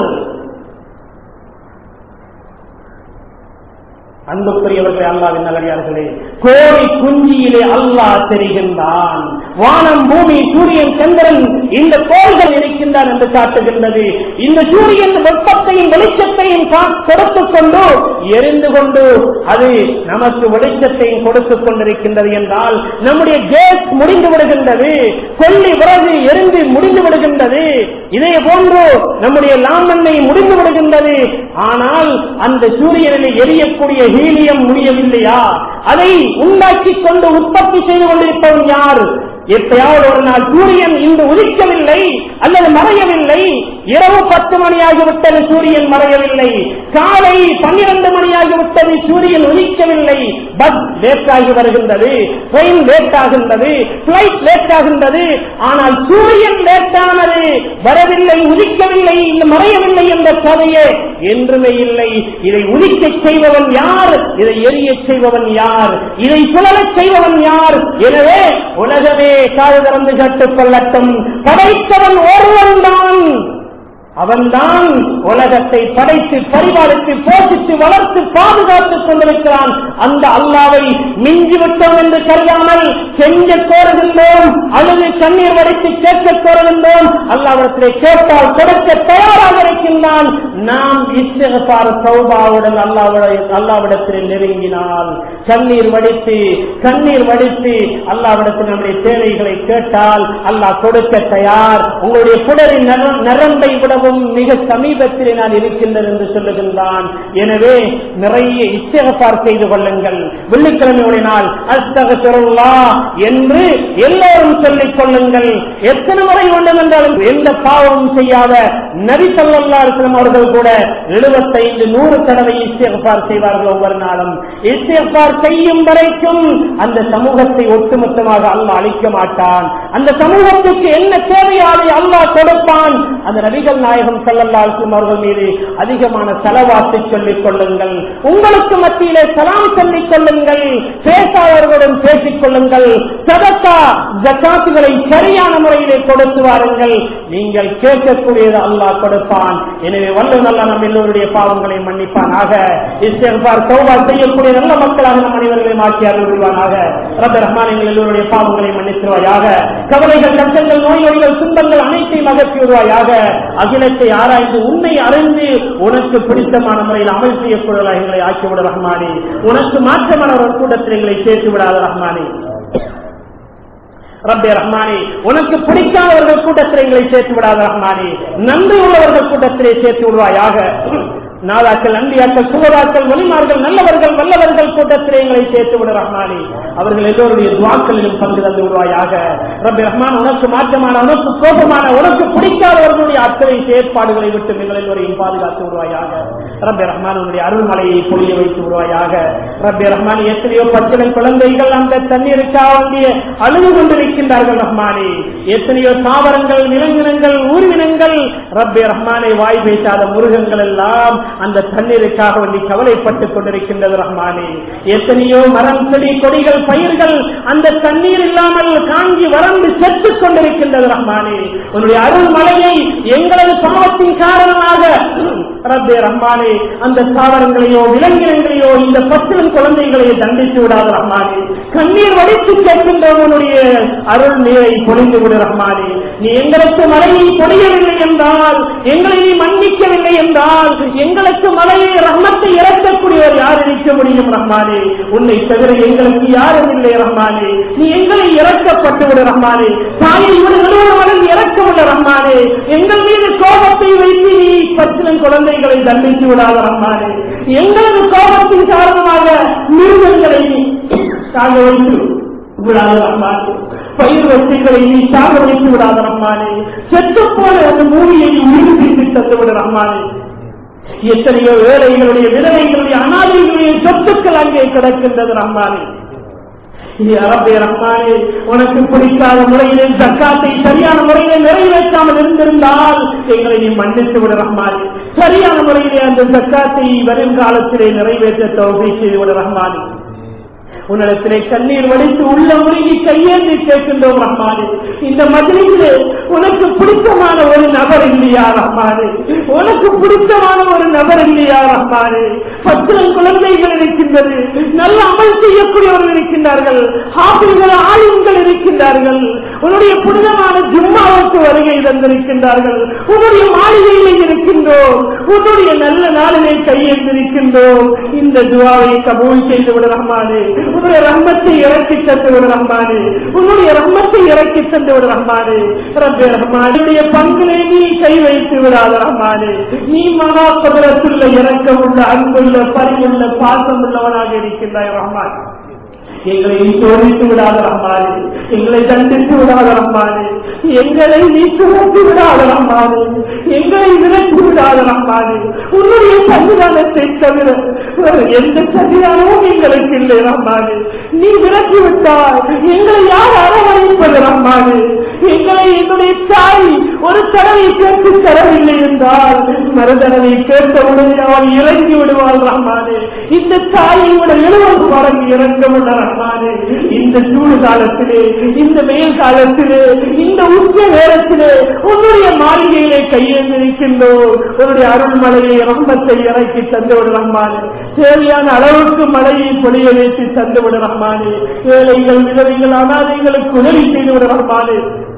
அன்புக்குரியவர்களே அல்லாவின் நல்லடியார்களே கோழி குஞ்சியிலே அல்லாஹ் தெரிகின்றான் வானம் பூமி சூரியன் சந்திரன் இந்த கோள்கள் இருக்கின்றான் என்று காட்டுகின்றது இந்த சூரியன் வெப்பத்தையும் வெளிச்சத்தையும் கா- கொடுத்துக் கொண்டு எரிந்து கொண்டு அது நமக்கு வெளிச்சத்தையும் கொடுத்துக் கொண்டிருக்கின்றது என்றால் நம்முடைய கேஸ் முடிந்து விடுகின்றது கொல்லி விறகு எரிந்து முடிந்து விடுகின்றது இதே போன்று நம்முடைய லாமண்ணை முடிந்து விடுகின்றது ஆனால் அந்த சூரியனில் எரியக்கூடிய ஹீலியம் முடியவில்லையா அதை உண்டாக்கி கொண்டு உற்பத்தி செய்து கொண்டிருப்பவன் யார் எப்பயாவது ஒரு நாள் சூரியன் இன்று உதிக்கவில்லை அல்லது மறையவில்லை இரவு பத்து மணியாகிவிட்டது சூரியன் மறையவில்லை காலை பன்னிரண்டு மணியாகிவிட்டது சூரியன் உதிக்கவில்லை பஸ் லேட் ஆகி வருகின்றது ட்ரெயின் லேட் ஆகின்றது பிளைட் லேட் ஆகின்றது ஆனால் சூரியன் லேட் ஆனது வரவில்லை உதிக்கவில்லை இந்த மறையவில்லை என்ற கதையே என்றுமே இல்லை இதை உதிக்கச் செய்பவன் யார் இதை எரியச் செய்பவன் யார் இதை சுழலச் செய்பவன் யார் எனவே உலகமே காது திறந்து கட்டுக் கொள்ளட்டும் படைத்தவன் ஒருவன் தான் அவன்தான் உலகத்தை படைத்து பரிபாலித்து போஷித்து வளர்த்து பாதுகாத்துக் கொண்டிருக்கிறான் அந்த அல்லாவை மிஞ்சி விட்டோம் என்று கருதாமல் செஞ்ச கோருகின்றோம் அல்லது கண்ணீர் வடித்து கேட்க கோருகின்றோம் அல்லாவிடத்திலே கேட்டால் கொடுக்க தயாராக இருக்கின்றான் நாம் இஸ்திகபார் சௌபாவுடன் அல்லாவிட அல்லாவிடத்தில் நெருங்கினால் கண்ணீர் வடித்து கண்ணீர் வடித்து அல்லாவிடத்தில் நம்முடைய தேவைகளை கேட்டால் அல்லாஹ் கொடுக்க தயார் உங்களுடைய குடலின் நர- நரம்பை விடவும் மிக சமீபத்தில் நான் இருக்கின்றேன் என்று சொல்லுகின்றான் எனவே நிறைய இஸ்திகபார் செய்து கொள்ளுங்கள் வெள்ளிக்கிழமையுடைய நாள் அஸ்தகசுரல்லா என்று எல்லோரும் சொல்லிக் கொள்ளுங்கள் எத்தனை முறை வேண்டும் என்றாலும் எந்த பாவமும் செய்யாத நபி ஸல்லல்லாஹு அலைஹி வஸல்லம் அவர்கள் கூட 75 நூறு தடவை இஸ்திக்பார் செய்வார்கள் ஒவ்வொரு நாளும் இஸ்திக்பார் செய்யும் வரைக்கும் அந்த சமூகத்தை ஒட்டுமொத்தமாக அல்லாஹ் அழிக்க மாட்டான் அந்த சமூகத்துக்கு என்ன தேவையோ அதை அல்லாஹ் கொடுப்பான் அந்த நபிகள் நாயகம் ஸல்லல்லாஹு அலைஹி வஸல்லம் அவர்கள் மீது அதிகமான செலவாத்தை சொல்லிக் கொள்ளுங்கள் உங்களுக்கு மத்தியிலே சலாம் சொல்லிக் கொள்ளுங்கள் பேசாதவர்களுடன் பேசிக் கொள்ளுங்கள் சதக்கா ஜக்காத்துகளை சரியான முறையிலே கொடுத்து வாருங்கள் நீங்கள் கேட்கக்கூடியது அல்லாஹ் கொடுப்பான் எனவே வல்ல நல்ல நம் எல்லோருடைய பாவங்களை மன்னிப்பானாக இஸ்திக்பார் தௌபா செய்யக்கூடிய நல்ல மக்களாக நம் அனைவர்களை மாற்றி அருள்வானாக ரப்ப ரஹ்மான் எங்கள் எல்லோருடைய பாவங்களை மன்னித்துவாயாக கவலைகள் கஷ்டங்கள் நோய் நொடிகள் துன்பங்கள் அனைத்தையும் அகற்றி விடுவாயாக அகிலத்தை ஆராய்ந்து உண்மை அறிந்து உனக்கு பிடித்தமான முறையில் அமல் செய்யக்கூடியவர்களாக எங்களை ஆக்கிவிட ரஹ்மானே உனக்கு மாற்றமான ஒரு கூட்டத்தில் எங்களை சேர்த்து விடாத ரஹ்மானே ரப்பே ரஹ்மானே உனக்கு பிடிக்காதவர்கள் கூட்டத்தில் எங்களை சேர்த்து விடாத ரஹ்மானே நன்றி உள்ளவர்கள் கூட்டத்திலே சேர்த்து விடுவாயாக நாதாக்கள் அன்பியாக்கள் சுகதாக்கள் ஒளிமார்கள் நல்லவர்கள் வல்லவர்கள் கூட்டத்திலே எங்களை சேர்த்து விட ரஹ்மானே அவர்கள் எல்லோருடைய துவாக்களிலும் பங்கு தந்து விடுவாயாக ரப்பே ரஹ்மான் உனக்கு மாற்றமான உனக்கு கோபமான உனக்கு பிடிக்காதவர்களுடைய அத்தனை செயற்பாடுகளை விட்டு எங்கள் எல்லோரையும் பாதுகாத்து விடுவாயாக ரப்பே ரஹ்மான் உன்னுடைய அருள்மலையை பொழிய வைத்து விடுவாயாக ரப்பே ரஹ்மான் எத்தனையோ பச்சிலை குழந்தைகள் அந்த தண்ணீருக்காக வேண்டிய அழுது கொண்டிருக்கின்றார்கள் ரஹ்மானே எத்தனையோ தாவரங்கள் விலங்கினங்கள் ஊர்வினங்கள் ரப்பே ரஹ்மானை வாய் பேசாத முருகங்கள் எல்லாம் அந்த தண்ணீருக்காக வேண்டி கவலைப்பட்டுக் கொண்டிருக்கின்றது ரஹ்மானே எத்தனையோ மரம் செடி கொடிகள் பயிர்கள் அந்த தண்ணீர் இல்லாமல் காஞ்சி வறண்டு செத்துக் கொண்டிருக்கின்றது ரஹ்மானே உன்னுடைய அருள் மலையை எங்களது பாவத்தின் காரணமாக ரப்பே ரஹ்மானே அந்த தாவரங்களையோ விலங்கினங்களையோ இந்த பச்சிலும் குழந்தைகளையோ தண்டித்து விடாத ரஹ்மானே கண்ணீர் வடித்து கேட்கின்ற உன்னுடைய அருள் நீரை பொழிந்து விடு ரஹ்மானே நீ எங்களுக்கு மழையை பொழியவில்லை என்றால் எங்களை நீ மன்னிக்கவில்லை என்றால் எங்களுக்கு மழையை ரஹ்மத்தை இறக்கக்கூடியவர் யார் இருக்க முடியும் ரஹ்மானே உன்னை தவிர எங்களுக்கு யாரும் இல்லை ரஹ்மானே நீ எங்களை இறக்கப்பட்டு விடு ரஹ்மானே தாயை விட நிறுவனம் இறக்கமுள்ள ரஹ்மானே எங்கள் மீது கோபத்தை வைத்து நீ பச்சிலும் குழந்தைகளை தண்டித்து விடாத ரஹ்மானே எங்களது கோபத்தின் காரணமாக மிருகங்களை சாக வைத்து விடாத ரஹ்மானே பயிர் வசதிகளை நீ சாக வைத்து விடாத ரஹ்மானே செத்து போன அந்த மூவியை நீ உயிர்ப்பித்து தந்து விட ரஹ்மானே எத்தனையோ ஏழைகளுடைய விதவைகளுடைய அனாதைகளுடைய சொத்துக்கள் அங்கே கிடக்கின்றது ரஹ்மானே அரபே ரஹ்மானே உனக்கு பிடிக்காத முறையிலே ஜக்காத்தை சரியான முறையிலே நிறைவேற்றாமல் இருந்திருந்தால் எங்களை நீ மன்னித்து விட ரஹ்மானே சரியான முறையிலே அந்த ஜக்காத்தை வரும் காலத்திலே நிறைவேற்ற தோல்வி செய்து விட ரஹ்மானே உன்னிடத்திலே கண்ணீர் வடித்து உள்ள முருகி கையேந்தி கேட்கின்றோம் ரஹ்மானே இந்த மதிலிலே உனக்கு பிடித்தமான ஒரு நபர் இல்லையா ரஹ்மானே உனக்கு பிடித்தமான ஒரு நபர் இல்லையா ரஹ்மானே பத்திரம் குழந்தைகள் இருக்கின்றது நல்ல அமல் செய்யக்கூடியவர்கள் இருக்கின்றார்கள் ஹாபிள்கள் ஆளுங்கள் இருக்கின்றார்கள் உன்னுடைய புனிதமான ஜும்மாவுக்கு வருகை தந்திருக்கின்றார்கள் உன்னுடைய மாளிகையிலே இருக்கின்றோம் உன்னுடைய நல்ல நாளிலே கையெழுந்திருக்கின்றோம் இந்த துவாவை கபூல் செய்து விட ரஹ்மானே உன்னுடைய ரஹ்மத்தை இறக்கி தந்து விட ரஹ்மானே உன்னுடைய ரஹ்மத்தை இறக்கி தந்து விட ரஹ்மானே ரப்பே ரஹ்மானுடைய பங்கிலே நீ கை வைத்து விடாத ரஹ்மானே நீ மகா குதிரத்துள்ள இறக்கமுள்ள அன்புள்ள பரிவுள்ள பாசம் உள்ளவனாக இருக்கின்றாய் ரஹ்மான் எங்களை நீ சோதித்து விடாத ரஹ்மானே எங்களை தண்டித்து விடாத ரஹ்மானே எங்களை நீ சுமத்து விடாத ரஹ்மானே எங்களை விரட்டி விடாத ரஹ்மானே உன்னுடைய சன்னிதானத்தை தவிர வேறு எந்த சன்னிதானமும் எங்களுக்கு இல்லை ரஹ்மானே நீ விரட்டி விட்டால் எங்களை யார் அரவணைப்பது ரஹ்மானே எங்களை என்னுடைய தாய் ஒரு தடவை கேட்டு தரவில்லை என்றால் மறுதடவை கேட்டவுடனே அவள் இறங்கி விடுவாள் ரஹ்மானே இந்த தாயை விட எழுபது மடங்கு இறங்க உள்ள ரஹ்மானே இந்த சூடு காலத்திலே இந்த வெயில் காலத்திலே இந்த உச்ச நேரத்திலே உன்னுடைய மாளிகையிலே கையெழுந்திருக்கின்றோம் உன்னுடைய அருள்மலையை ரம்பத்தை இறக்கி தந்துவிடு ரஹ்மானே தேவையான அளவுக்கு மழையை பொழிய வைத்து தந்துவிடு ரஹ்மானே ஏழைகள் விதவைகள் அனாதைகளுக்கு உதவி செய்துவிடு ரஹ்மானே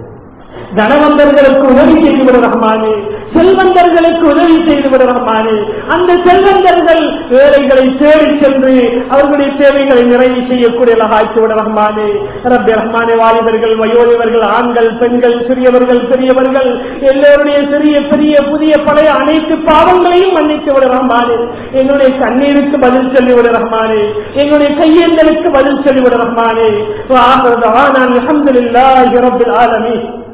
தனவந்தர்களுக்கு உதவி செய்துவிட ரஹ்மானே செல்வந்தர்களுக்கு உதவி செய்துவிட ரஹ்மானே அந்த செல்வந்தர்கள் வேலைகளை தேடி சென்று அவர்களுடைய தேவைகளை நிறைவு செய்யக்கூடிய ஆக்கிவிட ரஹ்மானே ரப்பி ரஹ்மானே வாலிபர்கள் வயோதிபர்கள் ஆண்கள் பெண்கள் சிறியவர்கள் பெரியவர்கள் எல்லோருடைய சிறிய பெரிய புதிய பழைய அனைத்து பாவங்களையும் மன்னித்து விட ரஹ்மானே எங்களுடைய கண்ணீருக்கு பதில் சொல்லிவிட ரஹ்மானே எங்களுடைய கையேந்தலுக்கு பதில் சொல்லிவிட ரஹ்மானே நான் அலமதுல்லாஹி ரப்பில் ஆலமீன்